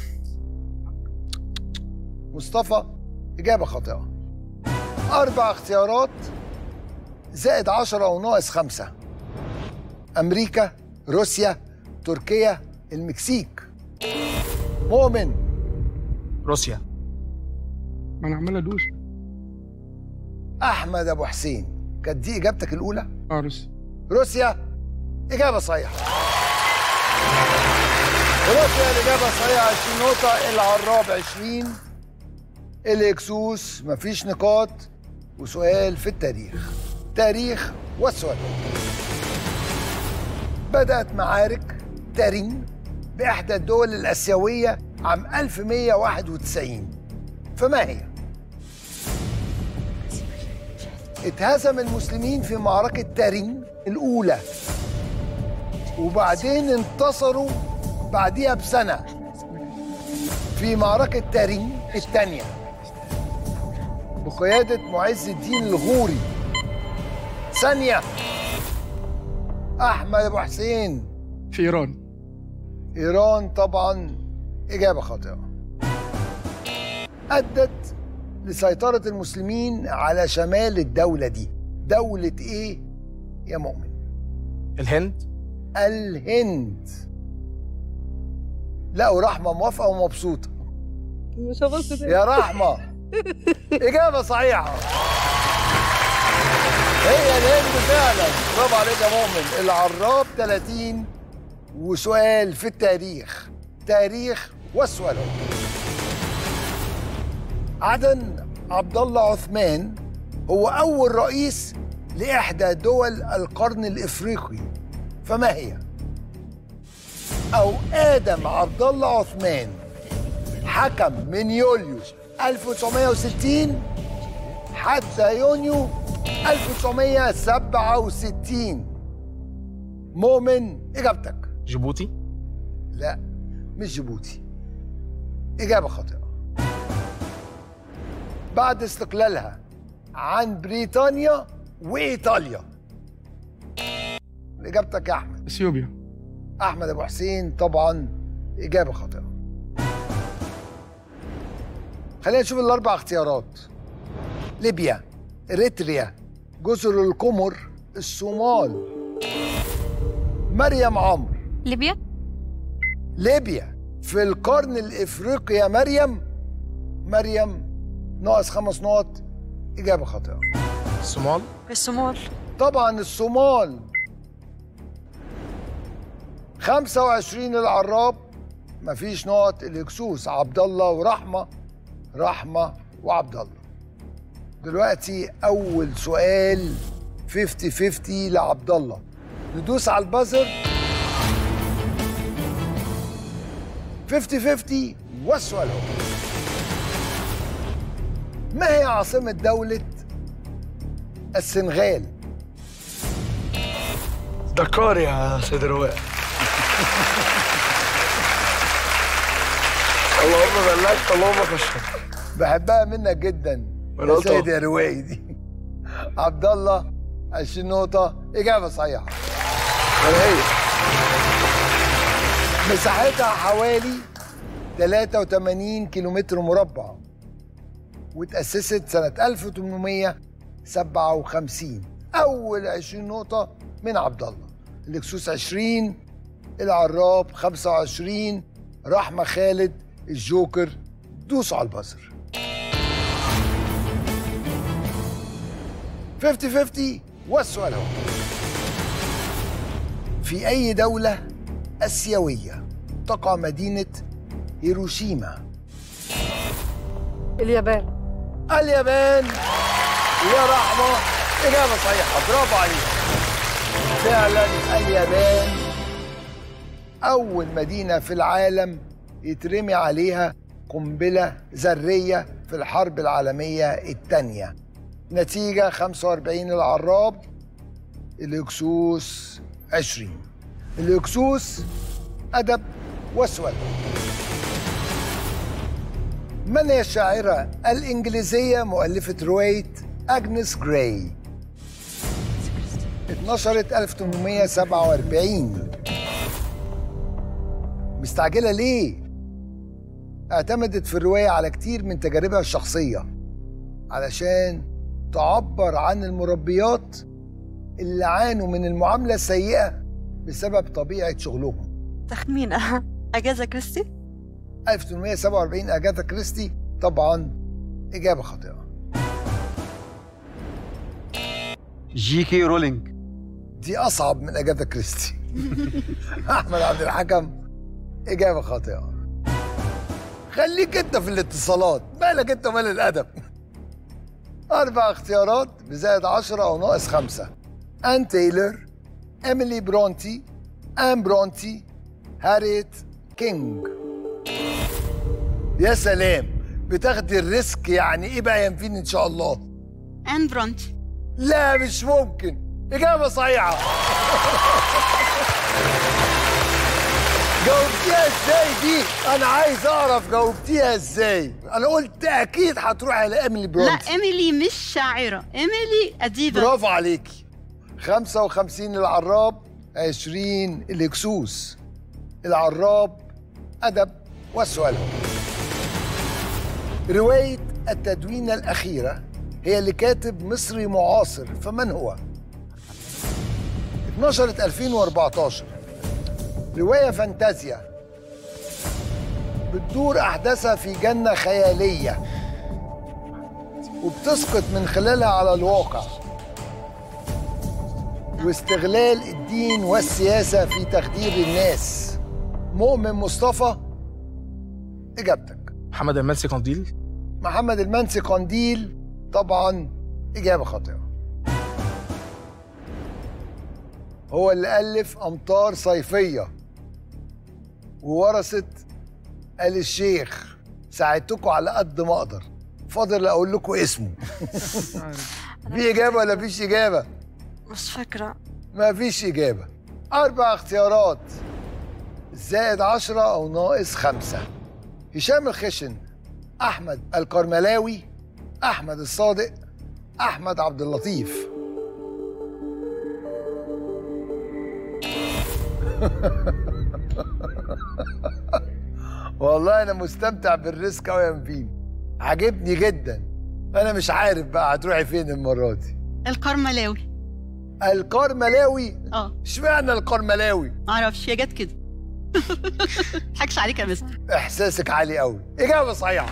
Speaker 2: مصطفى إجابة خاطئة أربع اختيارات زائد عشرة وناقص خمسة أمريكا روسيا تركيا المكسيك مؤمن
Speaker 13: روسيا
Speaker 5: ما انا عمال ادوس
Speaker 2: أحمد أبو حسين كانت دي إجابتك الأولى
Speaker 5: اه روسيا
Speaker 2: روسيا إجابة صحيحة روسيا الإجابة الصحيحة 20 نقطة العراب 20 الإكسوس مفيش نقاط وسؤال في التاريخ تاريخ والسؤال بدأت معارك تارين بإحدى الدول الآسيوية عام 1191 فما هي؟ اتهزم المسلمين في معركة تارين الأولى وبعدين انتصروا بعديها بسنة في معركة تارين الثانية بقيادة معز الدين الغوري ثانية أحمد أبو حسين
Speaker 5: في ايران
Speaker 2: إيران طبعا إجابة خاطئة أدت لسيطرة المسلمين على شمال الدولة دي دولة إيه يا مؤمن؟
Speaker 13: الهند
Speaker 2: الهند لا ورحمة موافقة ومبسوطة
Speaker 15: مش هبص تاني.
Speaker 2: يا رحمة إجابة صحيحة هي الهند فعلا برافو عليك يا مؤمن العراب 30 وسؤال في التاريخ تاريخ والسؤال هو. عدن عبد الله عثمان هو أول رئيس لإحدى دول القرن الإفريقي فما هي؟ أو آدم عبد الله عثمان حكم من يوليو 1960 حتى يونيو 1967 مؤمن إجابتك
Speaker 13: جيبوتي
Speaker 2: لا مش جيبوتي إجابة خاطئة بعد استقلالها عن بريطانيا وإيطاليا إجابتك يا أحمد
Speaker 5: اثيوبيا
Speaker 2: أحمد أبو حسين طبعا إجابة خاطئة خلينا نشوف الأربع اختيارات ليبيا إريتريا جزر القمر الصومال مريم عمرو
Speaker 14: ليبيا
Speaker 2: ليبيا في القرن الإفريقي يا مريم مريم ناقص خمس نقط إجابة خاطئة
Speaker 13: الصومال
Speaker 6: الصومال
Speaker 2: طبعا الصومال 25 العراب مفيش نقط الهكسوس عبد الله ورحمه رحمه وعبد الله دلوقتي اول سؤال 50 50 لعبد الله ندوس على البازر 50 50 والسؤال هو ما هي عاصمة دولة السنغال؟
Speaker 8: دكار يا سيد رواق اللهم بلغت اللهم فشل
Speaker 2: بحبها منك جدا يا
Speaker 8: نقطة.
Speaker 2: سيد يا روائي دي عبد الله 20 نقطة إجابة صحيحة
Speaker 8: هي
Speaker 2: مساحتها حوالي 83 كيلومتر مربع وتأسست سنة 1857 أول 20 نقطة من عبد الله الإكسوس 20 العراب 25 رحمة خالد الجوكر دوسوا على البزر 50 50 والسؤال هو في أي دولة آسيوية تقع مدينة هيروشيما؟
Speaker 15: اليابان
Speaker 2: اليابان يا رحمة إجابة صحيحة برافو عليك فعلا اليابان أول مدينة في العالم يترمي عليها قنبلة ذرية في الحرب العالمية الثانية نتيجة 45 العراب الهكسوس 20 الهكسوس أدب وسود من هي الشاعرة الإنجليزية مؤلفة رواية أجنس جراي؟ اتنشرت 1847 مستعجلة ليه؟ اعتمدت في الرواية على كتير من تجاربها الشخصية علشان تعبر عن المربيات اللي عانوا من المعاملة السيئة بسبب طبيعة شغلهم
Speaker 6: تخمين أجازة كريستي
Speaker 2: 1847 أجاثا كريستي طبعا إجابة خاطئة
Speaker 17: جي كي رولينج
Speaker 2: دي أصعب من أجاثا كريستي أحمد عبد الحكم إجابة خاطئة خليك أنت في الاتصالات مالك أنت مال الأدب أربع اختيارات بزائد عشرة أو ناقص خمسة أن تايلر إيميلي برونتي آن برونتي هاريت كينج يا سلام بتاخدي الريسك يعني ايه بقى ينفيني ان شاء الله
Speaker 16: ان برونتي
Speaker 2: لا مش ممكن اجابه صحيحه جاوبتيها ازاي دي انا عايز اعرف جاوبتيها ازاي انا قلت اكيد هتروحي على ايميلي
Speaker 16: لا
Speaker 2: برونتي
Speaker 16: ايميلي مش شاعرة ايميلي أديبة
Speaker 2: برافو عليكي 55 العراب 20 الهكسوس العراب أدب والسؤال هو رواية التدوينة الأخيرة هي لكاتب مصري معاصر فمن هو؟ اتنشرت 2014 رواية فانتازيا بتدور أحداثها في جنة خيالية وبتسقط من خلالها على الواقع واستغلال الدين والسياسة في تخدير الناس مؤمن مصطفى إجابتك
Speaker 13: محمد المنسي قنديل
Speaker 2: محمد المنسي قنديل طبعا إجابة خاطئة هو اللي ألف أمطار صيفية وورثت آل الشيخ ساعدتكم على قد ما أقدر فاضل أقول لكم اسمه في إجابة ولا فيش إجابة؟
Speaker 6: مش فاكرة
Speaker 2: ما فيش إجابة أربع اختيارات زائد عشرة أو ناقص خمسة هشام الخشن أحمد القرملاوي أحمد الصادق أحمد عبد اللطيف والله أنا مستمتع بالريسك أوي يا مفيد عاجبني جدا أنا مش عارف بقى هتروحي فين المرة دي
Speaker 16: القرملاوي
Speaker 2: القرملاوي
Speaker 16: اه
Speaker 2: اشمعنى القرملاوي
Speaker 16: معرفش هي جت كده حكش عليك يا مستر
Speaker 2: احساسك عالي قوي اجابه صحيحه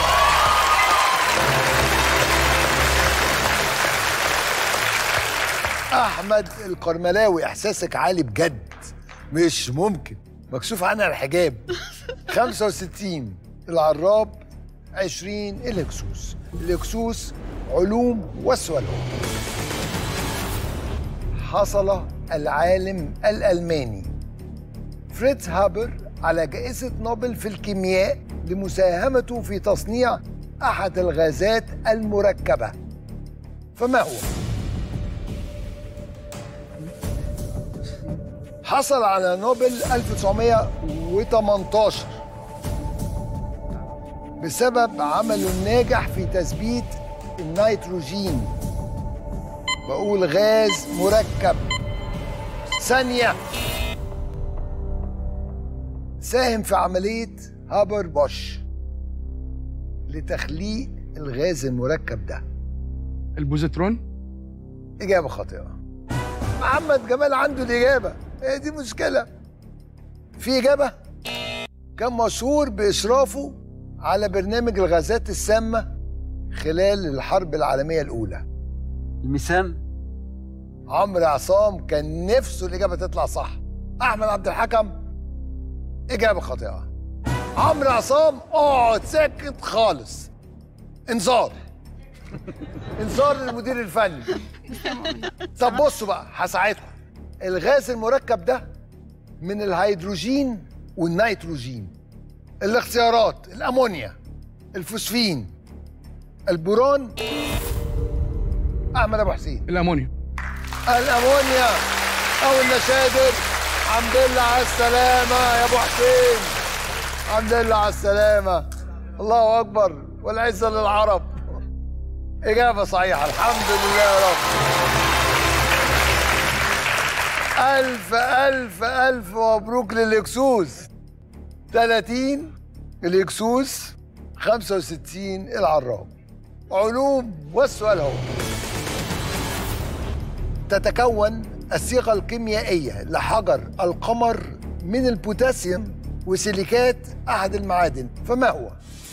Speaker 2: احمد القرملاوي احساسك عالي بجد مش ممكن مكشوف عنها الحجاب 65 العراب 20 الهكسوس الهكسوس علوم والسؤال هو حصل العالم الألماني فريتز هابر على جائزة نوبل في الكيمياء لمساهمته في تصنيع أحد الغازات المركبة فما هو؟ حصل على نوبل 1918 بسبب عمله الناجح في تثبيت النيتروجين بقول غاز مركب ثانية ساهم في عملية هابر بوش لتخليق الغاز المركب ده
Speaker 5: البوزيترون
Speaker 2: إجابة خاطئة محمد جمال عنده الإجابة هي دي مشكلة في إجابة كان مشهور بإشرافه على برنامج الغازات السامة خلال الحرب العالمية الأولى
Speaker 17: الميثان
Speaker 2: عمرو عصام كان نفسه الاجابه تطلع صح احمد عبد الحكم اجابه خاطئه عمرو عصام اقعد ساكت خالص انذار انذار للمدير الفني طب بصوا بقى هساعدكم الغاز المركب ده من الهيدروجين والنيتروجين الاختيارات الامونيا الفوسفين البوران احمد ابو حسين
Speaker 5: الامونيا
Speaker 2: الامونيا او النشادر الحمد لله على السلامه يا ابو حسين الحمد لله على السلامه الله اكبر والعزه للعرب اجابه صحيحه الحمد لله يا رب الف الف الف مبروك للاكسوس 30 الاكسوس 65 العراب علوم والسؤال هو تتكون الصيغة الكيميائية لحجر القمر من البوتاسيوم وسيليكات أحد المعادن فما هو؟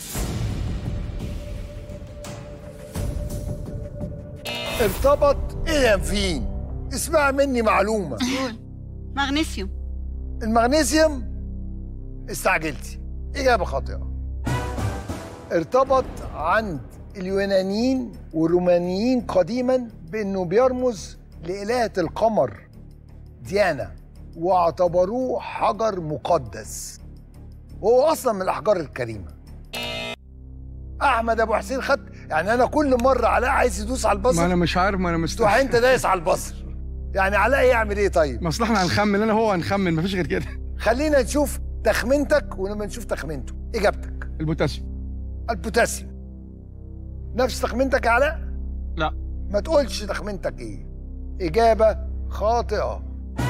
Speaker 2: ارتبط ايه يا فين؟ اسمع مني معلومة
Speaker 16: مغنيسيوم
Speaker 2: المغنيسيوم استعجلتي إجابة خاطئة ارتبط عند اليونانيين والرومانيين قديما بأنه بيرمز لإلهة القمر ديانا واعتبروه حجر مقدس وهو أصلا من الأحجار الكريمة أحمد أبو حسين خد يعني أنا كل مرة علاء عايز يدوس على البصر
Speaker 5: ما انا مش عارف ما انا
Speaker 2: تروح
Speaker 5: مستوعب
Speaker 2: أنت دايس على البصر يعني علاء يعمل إيه طيب؟
Speaker 5: ما اصل احنا هنخمن انا هو هنخمن مفيش غير كده
Speaker 2: خلينا نشوف تخمينتك ولما نشوف تخمينته إجابتك
Speaker 5: البوتاسيوم
Speaker 2: البوتاسيوم نفس تخمينتك يا علاء؟
Speaker 5: لا
Speaker 2: ما تقولش تخمينتك ايه إجابة خاطئة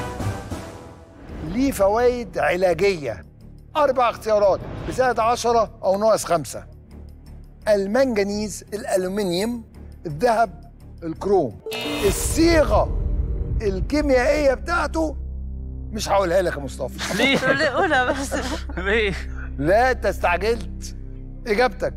Speaker 2: ليه فوائد علاجية أربع اختيارات بزائد عشرة أو ناقص خمسة المنجنيز الألومنيوم الذهب الكروم الصيغة الكيميائية بتاعته مش هقولها لك يا مصطفى
Speaker 9: ليه؟
Speaker 6: قولها بس
Speaker 9: ليه؟
Speaker 2: لا انت استعجلت إجابتك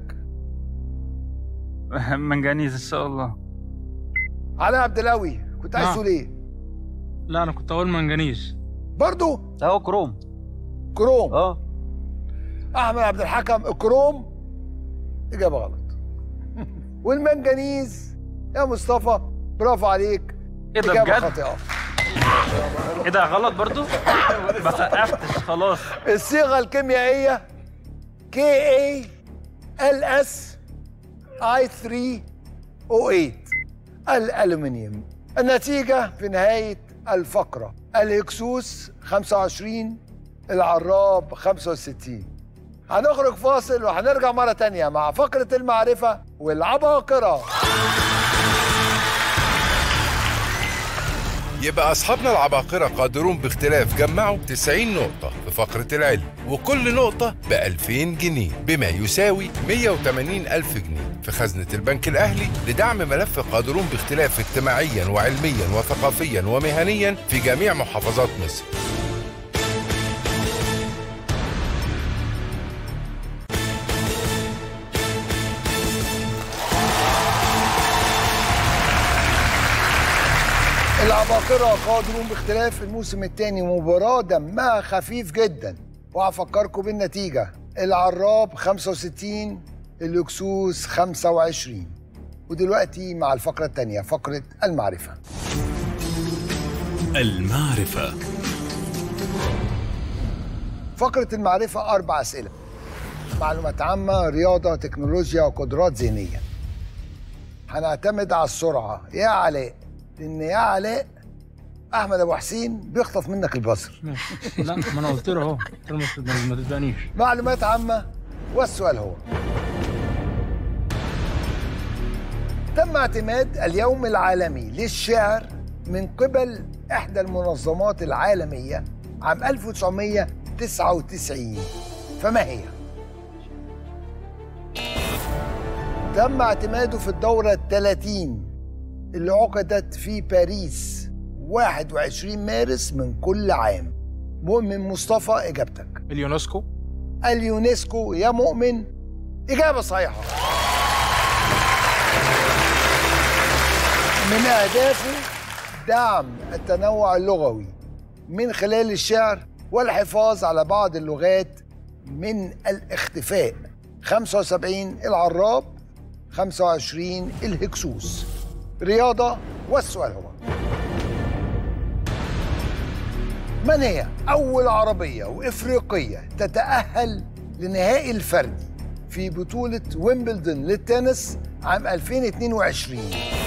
Speaker 9: منجنيز ان شاء الله
Speaker 2: علاء عبد القوي كنت عايز
Speaker 7: نعم.
Speaker 2: تقول ايه؟
Speaker 7: لا انا كنت اقول منجنيز
Speaker 2: برضو
Speaker 17: اهو كروم
Speaker 2: كروم
Speaker 17: اه
Speaker 2: احمد عبد الحكم الكروم اجابه غلط والمنجنيز يا مصطفى برافو عليك
Speaker 9: ايه ده
Speaker 2: اجابه
Speaker 9: بجد؟
Speaker 2: خاطئه
Speaker 9: ايه ده غلط برضو؟ ما سقفتش خلاص
Speaker 2: الصيغه الكيميائيه كي اي ال اس اي 3 او 8 الالومنيوم النتيجه في نهايه الفقره الهكسوس 25 العراب 65 هنخرج فاصل وهنرجع مرة تانية مع فقرة المعرفة والعباقرة
Speaker 3: يبقى أصحابنا العباقرة قادرون باختلاف جمعوا 90 نقطة في فقرة العلم وكل نقطة ب 2000 جنيه بما يساوي 180 ألف جنيه في خزنة البنك الأهلي لدعم ملف قادرون باختلاف اجتماعيا وعلميا وثقافيا ومهنيا في جميع محافظات مصر
Speaker 2: العباقرة قادرون باختلاف الموسم الثاني مباراة دمها خفيف جدا وهفكركم بالنتيجة العراب 65 الهكسوس 25 ودلوقتي مع الفقرة الثانية فقرة المعرفة
Speaker 19: المعرفة
Speaker 2: فقرة المعرفة أربع أسئلة معلومات عامة رياضة تكنولوجيا وقدرات ذهنية هنعتمد على السرعة يا علاء لأن يا علاء أحمد أبو حسين بيخطف منك البصر
Speaker 7: لا ما انا قلت له اهو قلت له ما- ما تسبقنيش
Speaker 2: معلومات عامة والسؤال هو تم اعتماد اليوم العالمي للشعر من قبل إحدى المنظمات العالمية عام 1999 فما هي؟ تم اعتماده في الدورة الثلاثين اللي عقدت في باريس 21 مارس من كل عام مؤمن مصطفى إجابتك
Speaker 13: اليونسكو
Speaker 2: اليونسكو يا مؤمن إجابة صحيحة من أهدافه دعم التنوع اللغوي من خلال الشعر والحفاظ على بعض اللغات من الاختفاء 75 العراب 25 الهكسوس رياضة والسؤال هو من هي أول عربية وإفريقية تتأهل لنهائي الفردي في بطولة ويمبلدون للتنس عام 2022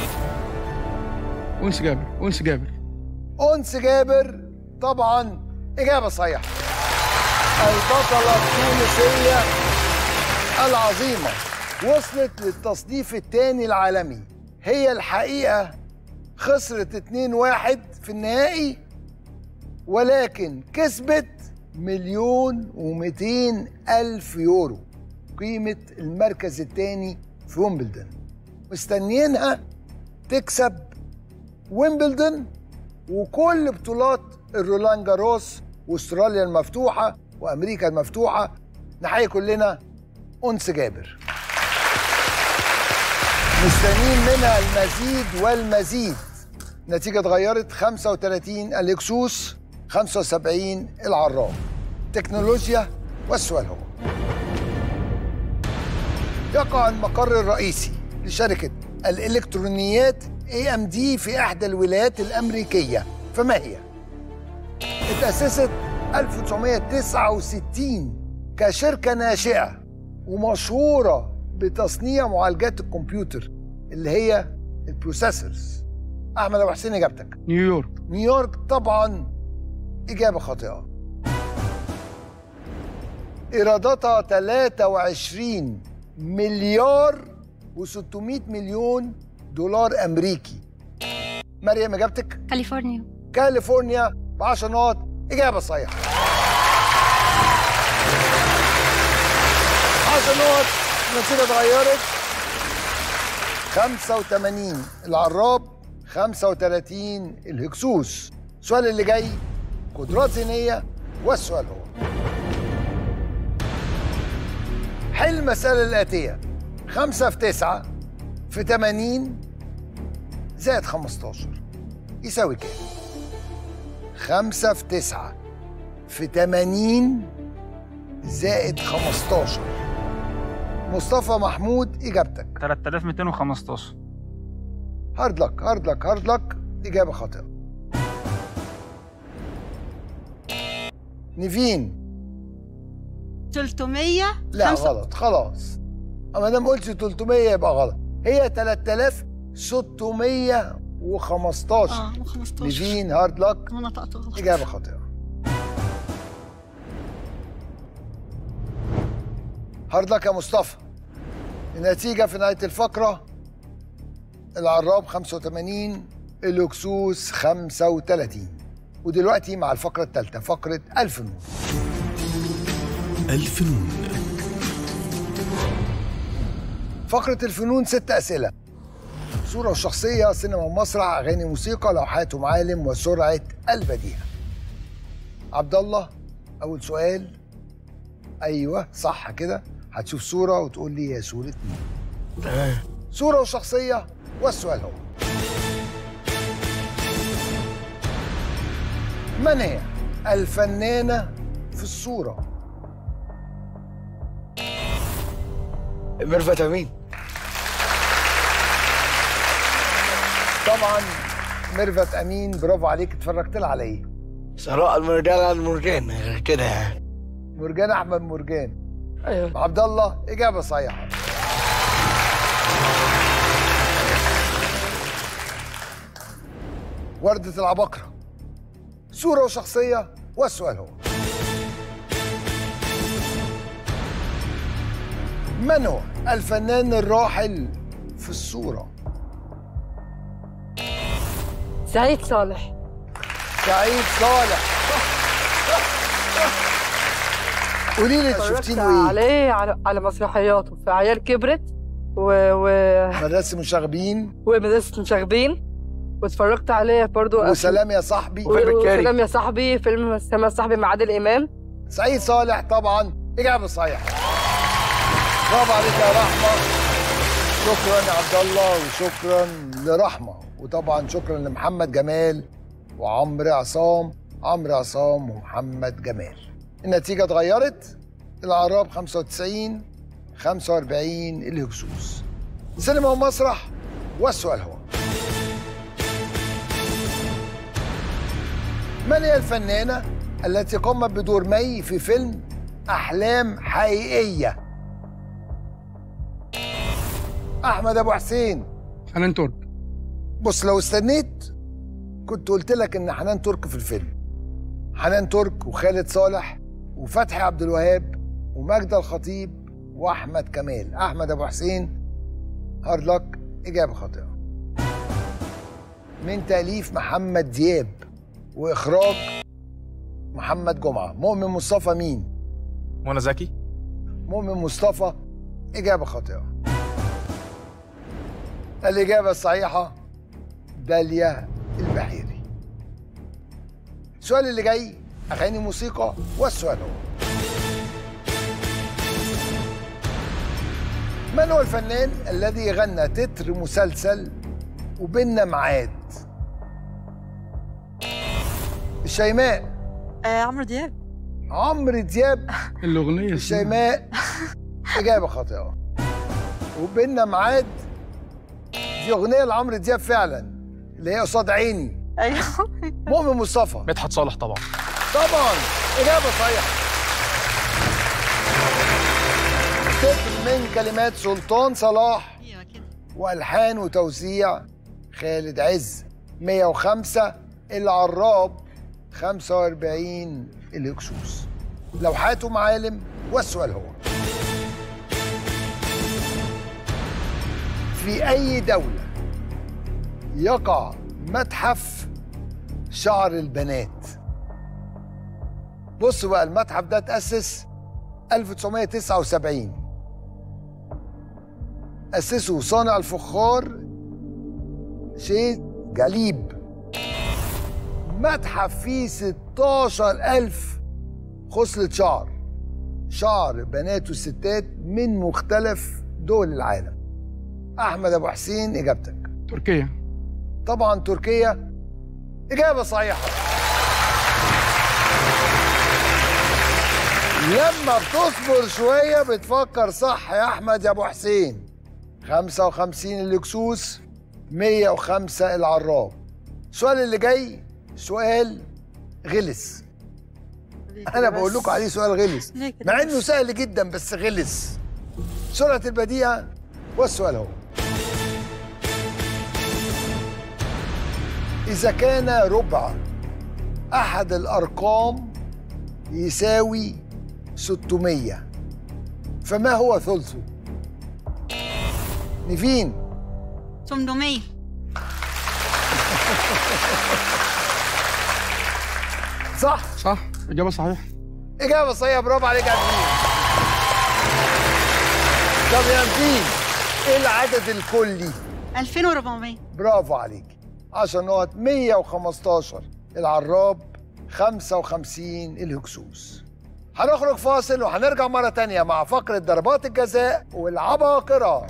Speaker 5: أنس جابر أنس جابر
Speaker 2: أنس جابر طبعا إجابة صحيحة البطلة التونسية العظيمة وصلت للتصنيف الثاني العالمي هي الحقيقة خسرت 2-1 في النهائي ولكن كسبت مليون ومئتين ألف يورو قيمة المركز الثاني في ويمبلدون مستنيينها تكسب ويمبلدون وكل بطولات الرولان جاروس واستراليا المفتوحة وأمريكا المفتوحة نحيي كلنا أنس جابر مستنيين منها المزيد والمزيد نتيجة اتغيرت 35 الإكسوس 75 العراب تكنولوجيا والسؤال هو يقع المقر الرئيسي لشركة الإلكترونيات AMD في إحدى الولايات الأمريكية فما هي؟ اتأسست 1969 كشركة ناشئة ومشهورة بتصنيع معالجات الكمبيوتر اللي هي البروسيسورز أحمد أبو حسين إجابتك
Speaker 5: نيويورك
Speaker 2: نيويورك طبعا إجابة خاطئة إيراداتها 23 مليار و600 مليون دولار أمريكي مريم إجابتك
Speaker 14: كاليفورنيا
Speaker 2: كاليفورنيا ب 10 نقط إجابة صحيحة 10 نقط النتيجة اتغيرت 85 العراب 35 الهكسوس السؤال اللي جاي قدرات ذهنية والسؤال هو حل المسألة الآتية 5 في 9 في 80 زائد 15 يساوي كام؟ 5 في 9 في 80 زائد 15 مصطفى محمود إجابتك
Speaker 9: 3215
Speaker 2: هارد لك هارد لك هارد لك إجابة خاطئة نيفين
Speaker 16: 300
Speaker 2: لا
Speaker 16: خمسة-
Speaker 2: غلط خلاص اما دام قلت 300 يبقى غلط هي 3615
Speaker 16: اه و15
Speaker 2: نيفين هارد لك
Speaker 16: انا نطقت غلط
Speaker 2: إجابة خاطئة هارد لك يا مصطفى النتيجة في نهاية الفقرة العراب 85 الأكسوس 35 ودلوقتي مع الفقرة الثالثة فقرة الفنون
Speaker 1: الفنون
Speaker 2: فقرة الفنون ست أسئلة صورة وشخصية سينما ومسرح أغاني موسيقى لوحات ومعالم وسرعة البديهة عبد الله أول سؤال أيوه صح كده هتشوف صورة وتقول لي هي صورة مين
Speaker 8: تمام
Speaker 2: صورة وشخصية والسؤال هو من هي الفنانة في الصورة؟
Speaker 8: ميرفت امين
Speaker 2: طبعا ميرفت امين برافو عليك اتفرجت لها على ايه؟
Speaker 8: ثراء المرجان على المرجان غير كده يعني
Speaker 2: مرجان احمد مرجان
Speaker 8: ايوه
Speaker 2: عبد الله اجابه صحيحه وردة العباقرة صورة وشخصية والسؤال هو من هو الفنان الراحل في الصورة؟
Speaker 15: سعيد صالح
Speaker 2: سعيد صالح قولي لي انت
Speaker 15: اتفرجت
Speaker 2: شفتي له ايه؟
Speaker 15: عليه على, على مسرحياته في عيال كبرت و... و...
Speaker 2: مدرسة مشاغبين
Speaker 15: ومدرسة مشاغبين واتفرجت عليه برضو
Speaker 2: وسلام يا صاحبي
Speaker 15: وسلام يا صاحبي فيلم سلام يا صاحبي مع عادل امام
Speaker 2: سعيد صالح طبعا إجابة صحيحة برافو عليك يا رحمة شكرا يا عبد الله وشكرا لرحمة وطبعا شكرا لمحمد جمال وعمرو عصام عمرو عصام ومحمد جمال النتيجة اتغيرت العراب 95 45 الهكسوس سينما ومسرح والسؤال هو من هي الفنانة التي قامت بدور مي في فيلم أحلام حقيقية أحمد أبو حسين
Speaker 5: حنان ترك
Speaker 2: بص لو استنيت كنت قلت لك إن حنان ترك في الفيلم حنان ترك وخالد صالح وفتحي عبد الوهاب وماجدة الخطيب وأحمد كمال أحمد أبو حسين هارد لك إجابة خاطئة من تأليف محمد دياب وإخراج محمد جمعة مؤمن مصطفى مين؟
Speaker 13: منى زكي
Speaker 2: مؤمن مصطفى إجابة خاطئة الإجابة الصحيحة داليا البحيري السؤال اللي جاي أغاني موسيقى والسؤال هو من هو الفنان الذي غنى تتر مسلسل وبيننا ميعاد؟ الشيماء
Speaker 6: آه عمرو دياب
Speaker 2: عمرو دياب
Speaker 5: الأغنية
Speaker 2: الشيماء إجابة خاطئة وبيننا ميعاد دي أغنية لعمرو دياب فعلا اللي هي قصاد عيني
Speaker 6: أيوه
Speaker 2: مؤمن مصطفى
Speaker 13: مدحت صالح طبعا
Speaker 2: طبعا إجابة صحيحة تتر من كلمات سلطان صلاح والحان وتوزيع خالد عز 105 العراب 45 الهكسوس لوحات ومعالم والسؤال هو في أي دولة يقع متحف شعر البنات بص بقى المتحف ده تأسس 1979 أسسه صانع الفخار شيخ جليب متحف فيه 16000 خصلة شعر شعر بنات وستات من مختلف دول العالم أحمد أبو حسين إجابتك
Speaker 5: تركيا
Speaker 2: طبعا تركيا إجابة صحيحة لما بتصبر شوية بتفكر صح يا أحمد يا أبو حسين 55 الهكسوس 105 العراب السؤال اللي جاي سؤال غلس أنا بقول لكم عليه سؤال غلس
Speaker 6: ليه كده
Speaker 2: مع إنه سهل جدا بس غلس سرعة البديهة والسؤال هو إذا كان ربع أحد الأرقام يساوي 600 فما هو ثلثه؟ نيفين
Speaker 16: 800
Speaker 2: صح
Speaker 5: صح إجابة صحيحة
Speaker 2: إجابة صحيحة برافو عليك يا نيفين طب يا نيفين إيه العدد الكلي؟
Speaker 16: 2400
Speaker 2: برافو عليك 10 نقط 115 العراب 55 الهكسوس هنخرج فاصل وهنرجع مرة تانية مع فقرة ضربات الجزاء والعباقرة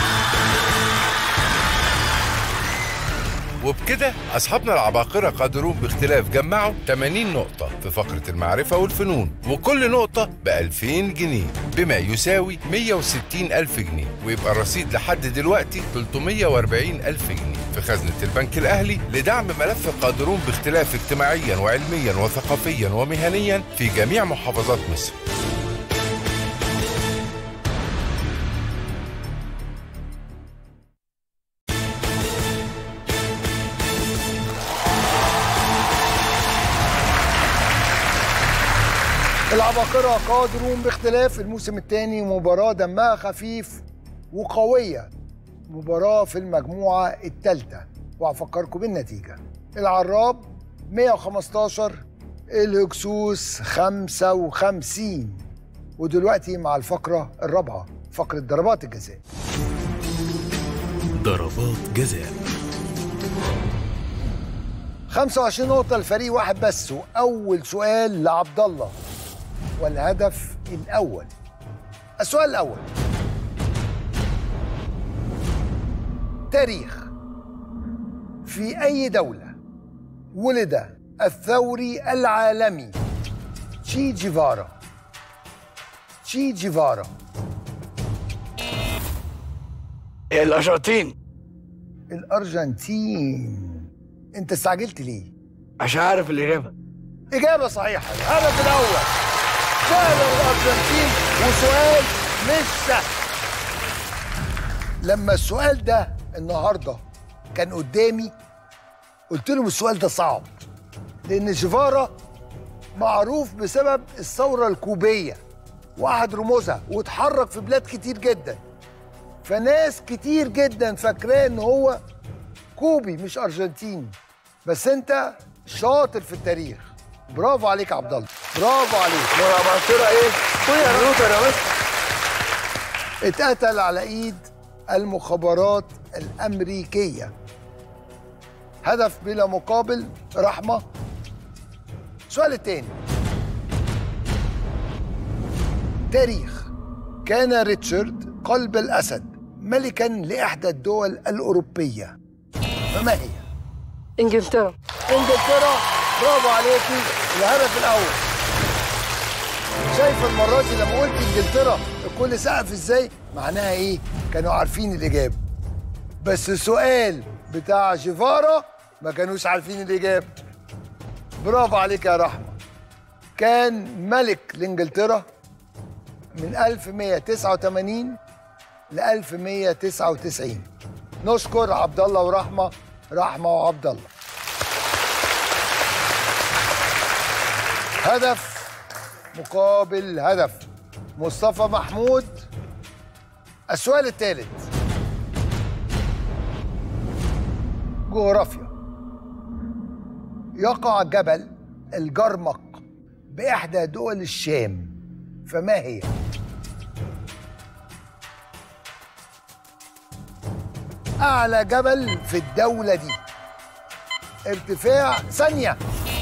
Speaker 3: وبكده أصحابنا العباقرة قادرون باختلاف جمعوا 80 نقطة في فقرة المعرفة والفنون وكل نقطة ب 2000 جنيه بما يساوي 160 ألف جنيه ويبقى الرصيد لحد دلوقتي 340 ألف جنيه في خزنة البنك الأهلي لدعم ملف قادرون باختلاف اجتماعيا وعلميا وثقافيا ومهنيا في جميع محافظات مصر
Speaker 2: العباقرة قادرون باختلاف الموسم الثاني مباراة دمها خفيف وقوية مباراة في المجموعة الثالثة وهفكركم بالنتيجة العراب 115 الهكسوس 55 ودلوقتي مع الفقرة الرابعة فقرة ضربات الجزاء
Speaker 1: ضربات جزاء
Speaker 2: 25 نقطة لفريق واحد بس وأول سؤال لعبد الله والهدف الأول السؤال الأول تاريخ في أي دولة ولد الثوري العالمي تشي جيفارا تشي جيفارا
Speaker 8: الأرجنتين
Speaker 2: الأرجنتين أنت استعجلت ليه؟
Speaker 8: عشان عارف الإجابة
Speaker 2: إجابة صحيحة الهدف الأول سهل الأرجنتين وسؤال مش سهل لما السؤال ده النهارده كان قدامي قلت لهم السؤال ده صعب لأن جيفارا معروف بسبب الثورة الكوبية واحد رموزها واتحرك في بلاد كتير جدا فناس كتير جدا فاكراه ان هو كوبي مش ارجنتيني بس انت شاطر في التاريخ برافو عليك يا عبد الله برافو عليك
Speaker 8: منصورة ايه؟ خد يا انا بس
Speaker 2: اتقتل على ايد المخابرات الامريكيه هدف بلا مقابل رحمه السؤال التاني تاريخ كان ريتشارد قلب الاسد ملكا لاحدى الدول الاوروبيه فما هي
Speaker 15: انجلترا
Speaker 2: انجلترا برافو عليكي الهدف الاول شايفه المره دي لما قلت انجلترا الكل سقف ازاي معناها ايه كانوا عارفين الاجابه بس السؤال بتاع جيفارا ما كانوش عارفين الاجابه برافو عليك يا رحمه كان ملك لانجلترا من 1189 ل 1199 نشكر عبد الله ورحمه رحمه وعبد الله هدف مقابل هدف مصطفى محمود السؤال الثالث جغرافيا يقع جبل الجرمق بإحدى دول الشام فما هي؟ أعلى جبل في الدولة دي ارتفاع ثانية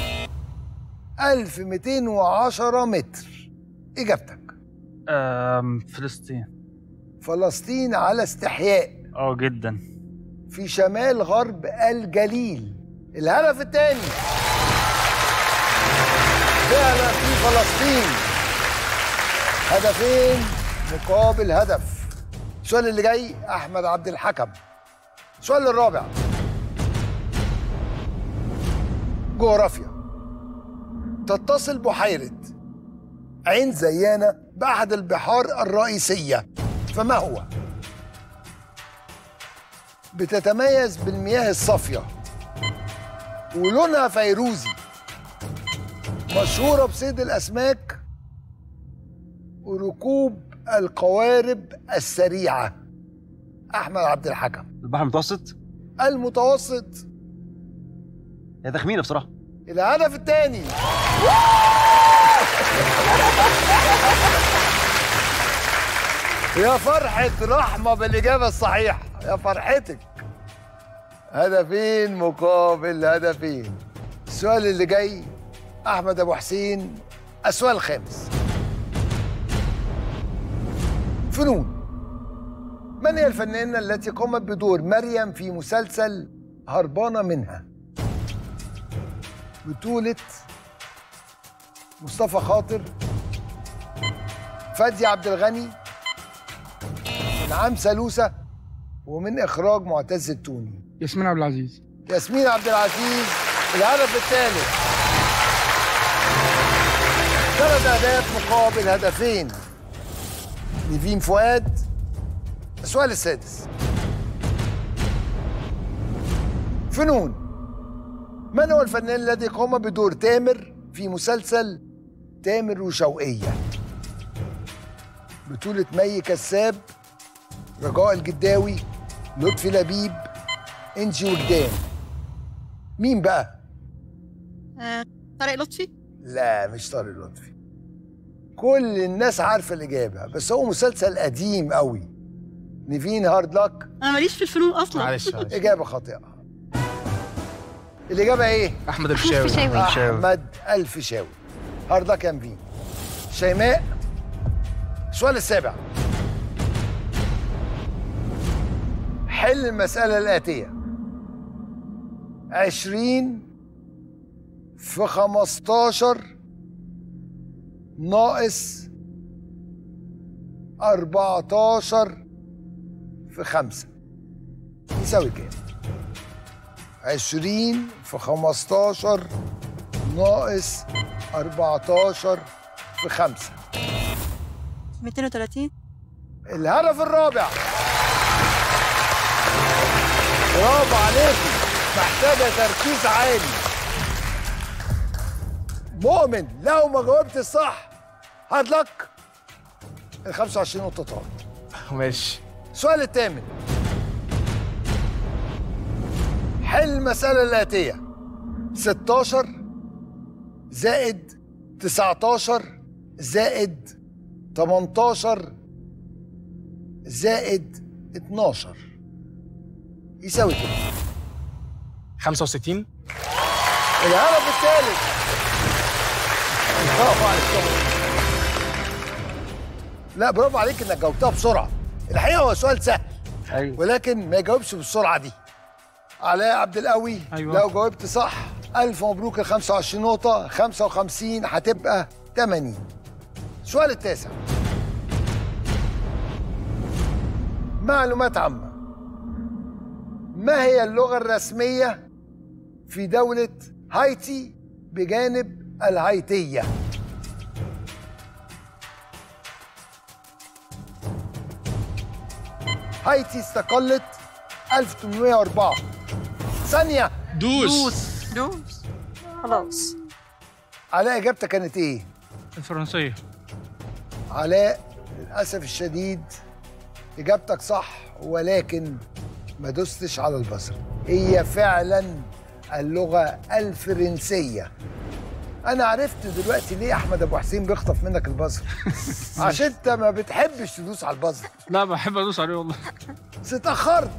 Speaker 2: 1210 متر إجابتك
Speaker 9: أم فلسطين
Speaker 2: فلسطين على استحياء
Speaker 9: اه جدا
Speaker 2: في شمال غرب الجليل الهدف الثاني فعلا في فلسطين هدفين مقابل هدف السؤال اللي جاي احمد عبد الحكم السؤال الرابع جغرافيا تتصل بحيرة عين زيانة بأحد البحار الرئيسية فما هو؟ بتتميز بالمياه الصافية ولونها فيروزي مشهورة بصيد الأسماك وركوب القوارب السريعة أحمد عبد الحكم
Speaker 17: البحر المتوسط
Speaker 2: المتوسط
Speaker 17: هي تخمينه بصراحه
Speaker 2: الهدف الثاني يا فرحة رحمة بالإجابة الصحيحة يا فرحتك هدفين مقابل هدفين السؤال اللي جاي أحمد أبو حسين السؤال الخامس فنون من هي الفنانة التي قامت بدور مريم في مسلسل هربانة منها بطولة مصطفى خاطر فادي عبد الغني انعام سلوسة ومن إخراج معتز التوني
Speaker 5: ياسمين عبد العزيز
Speaker 2: ياسمين عبد العزيز الهدف الثالث ثلاث أهداف مقابل هدفين نيفين فؤاد السؤال السادس فنون من هو الفنان الذي قام بدور تامر في مسلسل تامر وشوقية بطولة مي كساب رجاء الجداوي لطفي لبيب انجي وجدان مين بقى؟
Speaker 16: آه، طارق لطفي
Speaker 2: لا مش طارق لطفي كل الناس عارفة الإجابة بس هو مسلسل قديم قوي نيفين هارد لك
Speaker 16: انا ماليش في الفنون اصلا
Speaker 13: معلش معلش
Speaker 2: إجابة خاطئة الإجابة إيه؟
Speaker 13: احمد الفيشاوي
Speaker 16: الفيشاوي.
Speaker 2: أحمد الفيشاوي هارد لك يا نيفين شيماء السؤال السابع حل المسألة الآتية 20 في 15 ناقص 14 في 5 يساوي كام؟ 20 في 15 ناقص 14 في 5
Speaker 6: 230
Speaker 2: الهدف الرابع برافو عليكم محتاجة تركيز عالي مؤمن لو ما جاوبت الصح هاد لك ال 25 نقطة طار
Speaker 13: ماشي
Speaker 2: السؤال الثامن حل المسألة الآتية 16 زائد 19 زائد 18 زائد 12 يساوي كام؟
Speaker 13: 65
Speaker 2: الهدف الثالث برافو عليك طبعا. لا برافو عليك انك جاوبتها بسرعه الحقيقه هو سؤال سهل
Speaker 5: أيوة.
Speaker 2: ولكن ما يجاوبش بالسرعه دي علاء عبد القوي
Speaker 5: أيوة.
Speaker 2: لو جاوبت صح ألف مبروك ال 25 نقطة 55 هتبقى 80 السؤال التاسع معلومات عامة ما هي اللغة الرسمية في دولة هايتي بجانب الهايتية هايتي استقلت 1804 ثانية
Speaker 7: دوس
Speaker 6: دوس خلاص
Speaker 2: علاء إجابتك كانت إيه؟
Speaker 7: الفرنسية
Speaker 2: علاء للأسف الشديد إجابتك صح ولكن ما دوستش على البصر هي فعلا اللغة الفرنسية أنا عرفت دلوقتي ليه أحمد أبو حسين بيخطف منك البصر عشان أنت ما بتحبش تدوس على البصر
Speaker 7: لا بحب ادوس عليه والله
Speaker 2: بس اتأخرت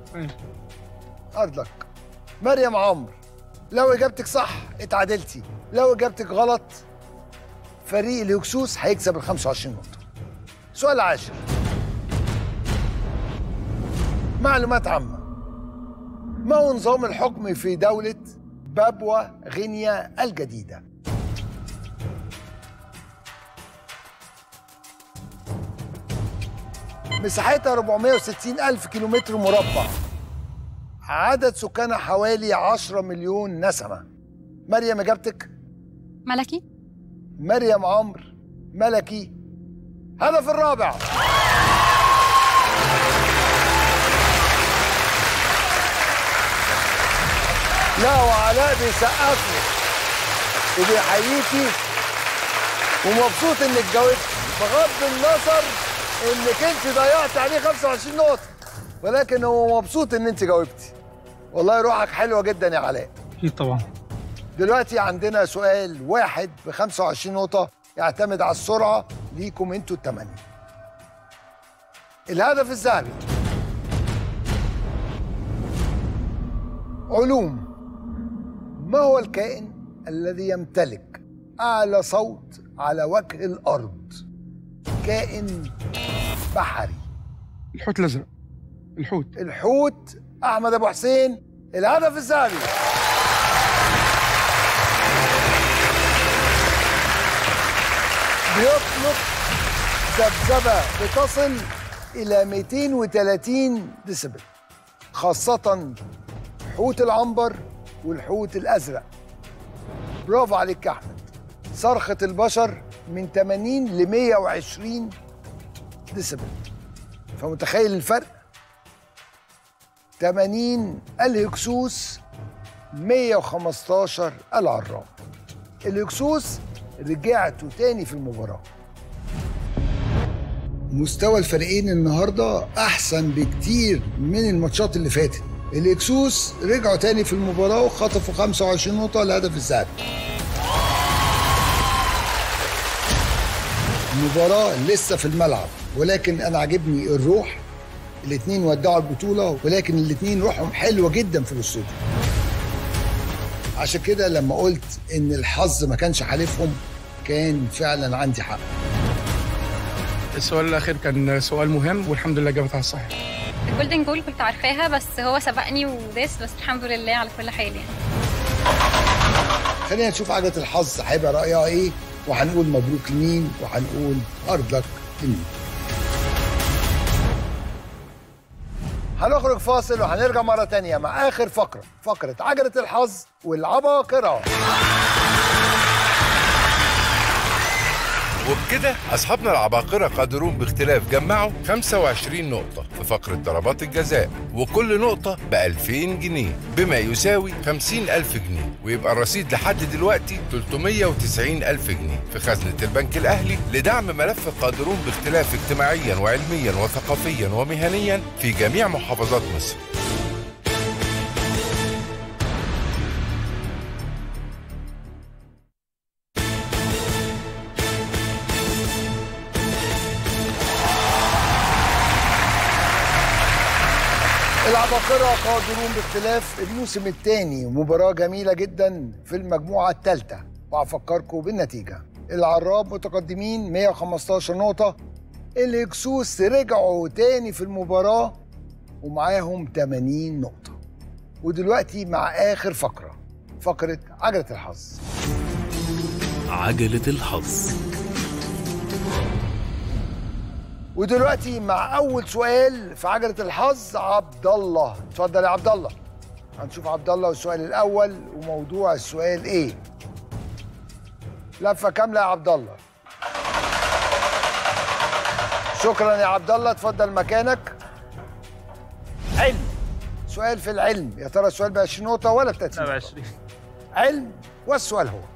Speaker 2: أرضك مريم عمرو لو إجابتك صح اتعادلتي لو إجابتك غلط فريق الهكسوس هيكسب ال 25 نقطة سؤال عاشر معلومات عامة ما هو نظام الحكم في دولة بابوا غينيا الجديدة؟ مساحتها 460 ألف كيلومتر مربع عدد سكانها حوالي 10 مليون نسمة مريم إجابتك؟
Speaker 14: ملكي
Speaker 2: مريم عمرو ملكي هدف الرابع لا وعلاء بيسقف لك وبيحييكي ومبسوط انك جاوبتي بغض النظر انك انت ضيعت عليه 25 نقطة ولكن هو مبسوط ان انت جاوبتي والله روحك حلوة جدا يا علاء
Speaker 7: اكيد طبعا
Speaker 2: دلوقتي عندنا سؤال واحد ب 25 نقطة يعتمد على السرعة ليكم انتوا الثمانية. الهدف الذهبي علوم ما هو الكائن الذي يمتلك أعلى صوت على وجه الأرض؟ كائن بحري
Speaker 5: الحوت الازرق الحوت
Speaker 2: الحوت أحمد أبو حسين الهدف الذهبي بيطلق ذبذبة بتصل إلى 230 ديسبل خاصة حوت العنبر والحوت الأزرق برافو عليك يا أحمد صرخة البشر من 80 ل 120 ديسبل فمتخيل الفرق 80 الهكسوس 115 العراب الهكسوس رجعتوا تاني في المباراة مستوى الفريقين النهاردة أحسن بكتير من الماتشات اللي فاتت الإكسوس رجعوا تاني في المباراة وخطفوا 25 نقطة الهدف الذهبي المباراة لسه في الملعب ولكن أنا عاجبني الروح الاتنين ودعوا البطولة ولكن الاتنين روحهم حلوة جدا في الاستوديو عشان كده لما قلت ان الحظ ما كانش حالفهم كان فعلا عندي حق
Speaker 5: السؤال الاخير كان سؤال مهم والحمد لله جابت على الصحيح
Speaker 14: الجولدن جول كنت عارفاها بس هو سبقني وداس بس الحمد لله على كل حال يعني
Speaker 2: خلينا نشوف عجلة الحظ هيبقى رأيها ايه وهنقول مبروك لمين وهنقول أرضك لمين هنخرج فاصل وهنرجع مرة تانية مع آخر فقرة فقرة عجلة الحظ والعباقرة
Speaker 3: وبكده أصحابنا العباقرة قادرون باختلاف جمعوا 25 نقطة في فقرة ضربات الجزاء وكل نقطة ب 2000 جنيه بما يساوي 50 ألف جنيه ويبقى الرصيد لحد دلوقتي 390 ألف جنيه في خزنة البنك الأهلي لدعم ملف قادرون باختلاف اجتماعيا وعلميا وثقافيا ومهنيا في جميع محافظات مصر
Speaker 2: العباقرة قادرون باختلاف الموسم الثاني مباراة جميلة جدا في المجموعة الثالثة وهفكركم بالنتيجة العراب متقدمين 115 نقطة الهكسوس رجعوا تاني في المباراة ومعاهم 80 نقطة ودلوقتي مع آخر فقرة فقرة عجلة الحظ
Speaker 19: عجلة الحظ
Speaker 2: ودلوقتي مع اول سؤال في عجله الحظ عبد الله اتفضل يا عبد الله هنشوف عبد الله والسؤال الاول وموضوع السؤال ايه لفه كامله يا عبد الله شكرا يا عبد الله اتفضل مكانك علم سؤال في العلم يا ترى السؤال ب 20 نقطه ولا ب 30
Speaker 9: لا ب
Speaker 2: نقطة؟
Speaker 9: 20
Speaker 2: علم والسؤال هو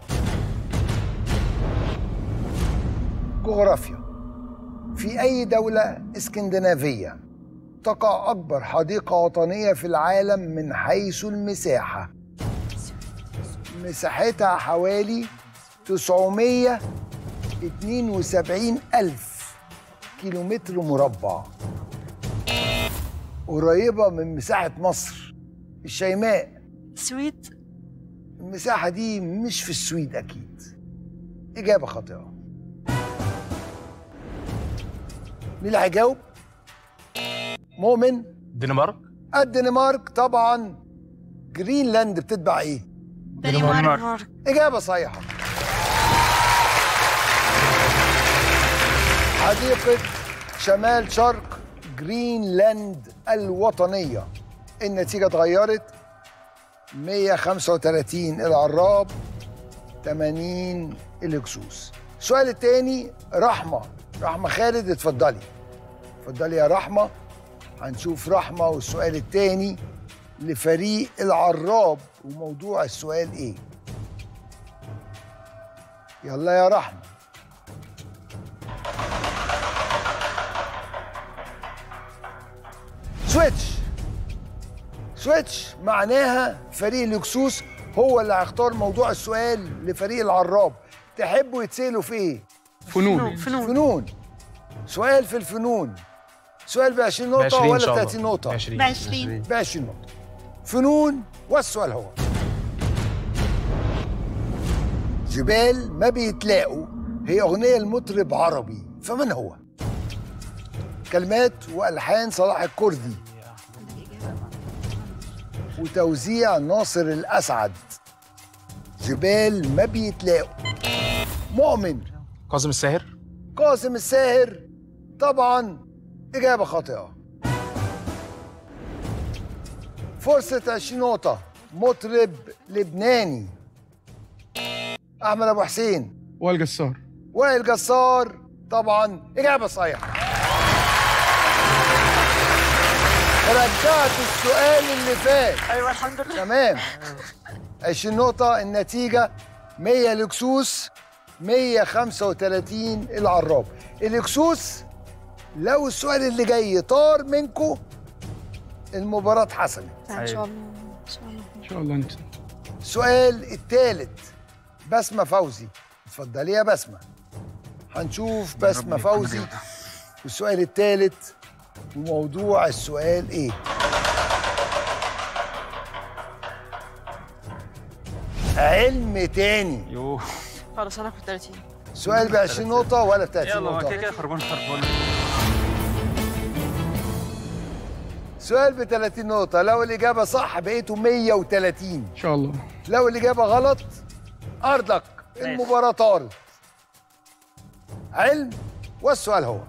Speaker 2: جغرافيا في أي دولة اسكندنافية تقع أكبر حديقة وطنية في العالم من حيث المساحة مساحتها حوالي 972 ألف كيلومتر مربع قريبة من مساحة مصر الشيماء
Speaker 6: السويد
Speaker 2: المساحة دي مش في السويد أكيد إجابة خاطئة مين اللي هيجاوب؟ مؤمن
Speaker 13: دنمارك
Speaker 2: الدنمارك طبعا جرينلاند بتتبع ايه؟
Speaker 6: دنمارك
Speaker 2: إجابة صحيحة حديقة شمال شرق جرينلاند الوطنية النتيجة اتغيرت 135 العراب 80 الهكسوس السؤال التاني رحمة رحمة خالد اتفضلي اتفضلي يا رحمة هنشوف رحمة والسؤال التاني لفريق العراب وموضوع السؤال ايه يلا يا رحمة سويتش سويتش معناها فريق الهكسوس هو اللي هيختار موضوع السؤال لفريق العراب تحبوا يتسألوا في ايه؟
Speaker 5: فنون
Speaker 2: فنون فنون سؤال في الفنون سؤال ب 20 نقطة
Speaker 13: 20 إن
Speaker 2: ولا
Speaker 13: شاء الله.
Speaker 2: 30 نقطة؟
Speaker 13: ب 20.
Speaker 16: ب 20.
Speaker 2: ب 20 نقطة فنون والسؤال هو جبال ما بيتلاقوا هي أغنية لمطرب عربي فمن هو؟ كلمات وألحان صلاح الكردي وتوزيع ناصر الأسعد جبال ما بيتلاقوا مؤمن
Speaker 13: كاظم الساهر
Speaker 2: قاسم الساهر طبعا إجابة خاطئة فرصة 20 نقطة مطرب لبناني أحمد أبو حسين
Speaker 5: وائل جسار
Speaker 2: وائل جسار طبعا إجابة صحيحة رجعت السؤال اللي فات
Speaker 6: ايوه الحمد لله
Speaker 2: تمام 20 نقطة النتيجة 100 لكسوس 135 العراب الهكسوس لو السؤال اللي جاي طار منكم المباراة اتحسمت
Speaker 6: ان شاء الله ان شاء الله
Speaker 5: ان شاء الله نكسب
Speaker 2: السؤال الثالث بسمة فوزي اتفضلي يا بسمة هنشوف بسمة فوزي والسؤال الثالث وموضوع السؤال ايه علم تاني
Speaker 9: يوه
Speaker 6: خلاص انا كنت 30
Speaker 2: سؤال ب 20 نقطة ولا ب 30
Speaker 9: يلا ما
Speaker 2: نقطة؟
Speaker 9: كده كده خربان خربان
Speaker 2: سؤال ب 30 نقطة لو الإجابة صح بقيتوا 130
Speaker 5: ان شاء الله
Speaker 2: لو الإجابة غلط أرضك المباراة طارت علم والسؤال هو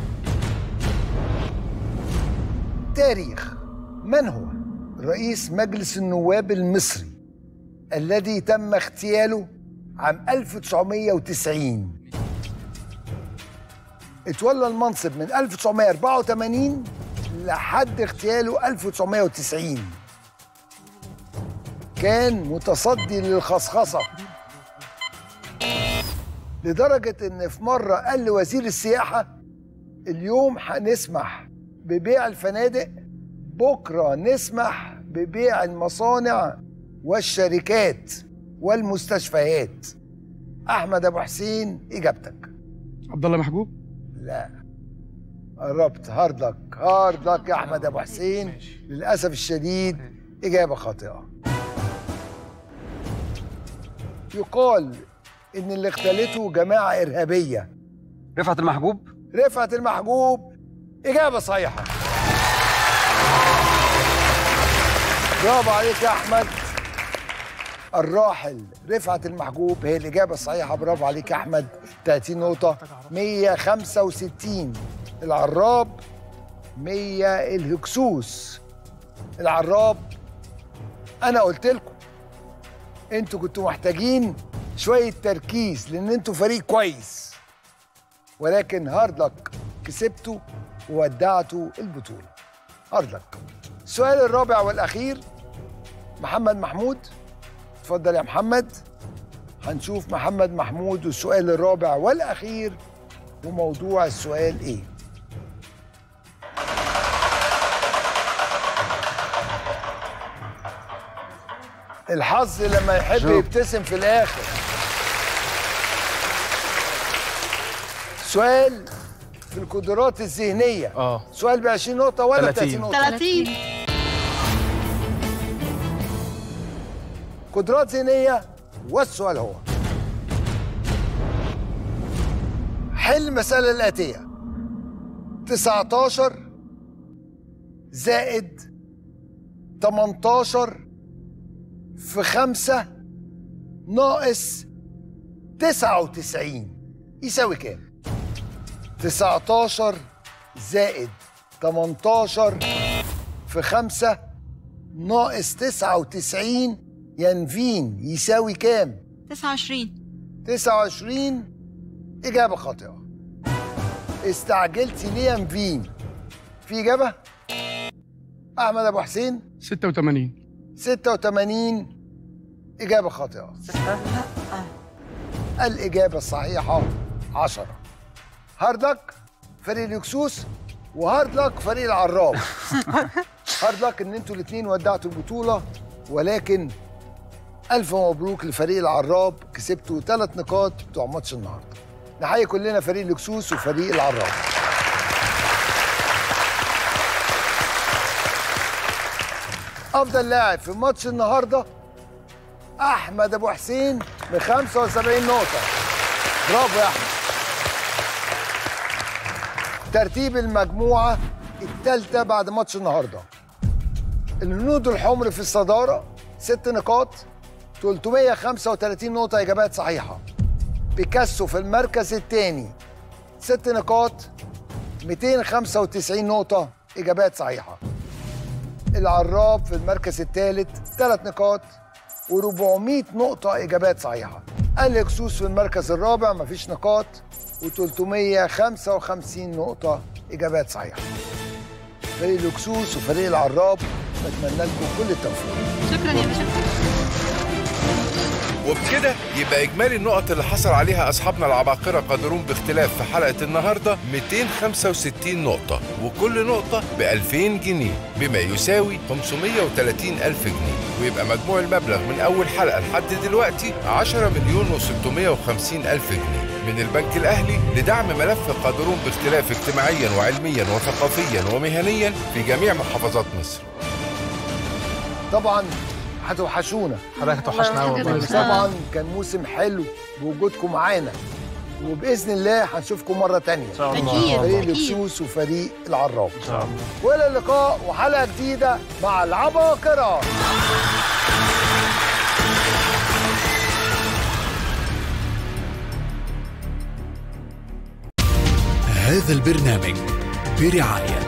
Speaker 2: تاريخ من هو رئيس مجلس النواب المصري الذي تم اغتياله عام 1990 اتولى المنصب من 1984 لحد اغتياله 1990 كان متصدي للخصخصة لدرجة إن في مرة قال لوزير السياحة اليوم هنسمح ببيع الفنادق بكرة نسمح ببيع المصانع والشركات والمستشفيات أحمد أبو حسين إجابتك
Speaker 5: عبد الله محجوب
Speaker 2: لا قربت هارد لك هارد لك يا أحمد أبو حسين للأسف الشديد إجابة خاطئة يقال إن اللي اغتالته جماعة إرهابية
Speaker 17: رفعت المحجوب
Speaker 2: رفعت المحجوب إجابة صحيحة برافو عليك يا أحمد الراحل رفعت المحجوب هي الإجابة الصحيحة برافو عليك يا أحمد 30 نقطة 165 العراب 100 الهكسوس العراب أنا قلت لكم أنتوا كنتوا محتاجين شوية تركيز لأن أنتوا فريق كويس ولكن هارد لك كسبتوا وودعتوا البطولة هارد لك السؤال الرابع والأخير محمد محمود اتفضل يا محمد هنشوف محمد محمود والسؤال الرابع والأخير وموضوع السؤال إيه الحظ لما يحب
Speaker 17: شوف.
Speaker 2: يبتسم في الآخر سؤال في القدرات الذهنية
Speaker 13: اه
Speaker 2: سؤال ب 20 نقطة ولا
Speaker 13: 30.
Speaker 2: 30 نقطة
Speaker 16: 30
Speaker 2: قدرات ذهنية والسؤال هو حل المسألة الآتية 19 زائد 18 في 5 ناقص 99 يساوي كام؟ 19 زائد 18 في 5 ناقص 99 ينفين يساوي كام؟
Speaker 16: 29
Speaker 2: 29 إجابة خاطئة استعجلتي ليه يا نفين؟ في إجابة؟ أحمد أبو حسين
Speaker 5: 86
Speaker 2: 86 إجابة خاطئة الإجابة الصحيحة 10 هارد لك فريق اليكسوس وهارد لك فريق العراب هارد لك ان انتوا الاثنين ودعتوا البطولة ولكن ألف مبروك لفريق العراب كسبتوا ثلاث نقاط بتوع ماتش النهارده نحيي كلنا فريق اليكسوس وفريق العراب أفضل لاعب في ماتش النهارده أحمد أبو حسين ب 75 نقطة برافو يا أحمد ترتيب المجموعة الثالثة بعد ماتش النهارده الهنود الحمر في الصدارة ست نقاط 335 نقطة إجابات صحيحة بيكاسو في المركز الثاني ست نقاط 295 نقطة إجابات صحيحة العراب في المركز الثالث ثلاث نقاط و400 نقطة إجابات صحيحة الهكسوس في المركز الرابع مفيش نقاط و355 نقطة إجابات صحيحة فريق الهكسوس وفريق العراب بتمنى لكم كل التوفيق
Speaker 16: شكرا يا باشا
Speaker 3: وبكده يبقى إجمالي النقط اللي حصل عليها أصحابنا العباقرة قادرون باختلاف في حلقة النهاردة 265 نقطة وكل نقطة ب 2000 جنيه بما يساوي 530 ألف جنيه ويبقى مجموع المبلغ من أول حلقة لحد دلوقتي 10 مليون و650 ألف جنيه من البنك الأهلي لدعم ملف قادرون باختلاف اجتماعيا وعلميا وثقافيا ومهنيا في جميع محافظات مصر
Speaker 2: طبعا هتوحشونا
Speaker 13: حضرتك هتوحشنا أوي والله.
Speaker 2: بس طبعا كان موسم حلو بوجودكم معانا وباذن الله هنشوفكم مره تانية ان
Speaker 9: شاء
Speaker 16: الله. أكيد،
Speaker 2: فريق
Speaker 16: أكيد.
Speaker 2: الاكسوس وفريق العراب
Speaker 9: ان شاء الله
Speaker 2: والى اللقاء وحلقه جديده مع العباقره
Speaker 19: هذا البرنامج برعاية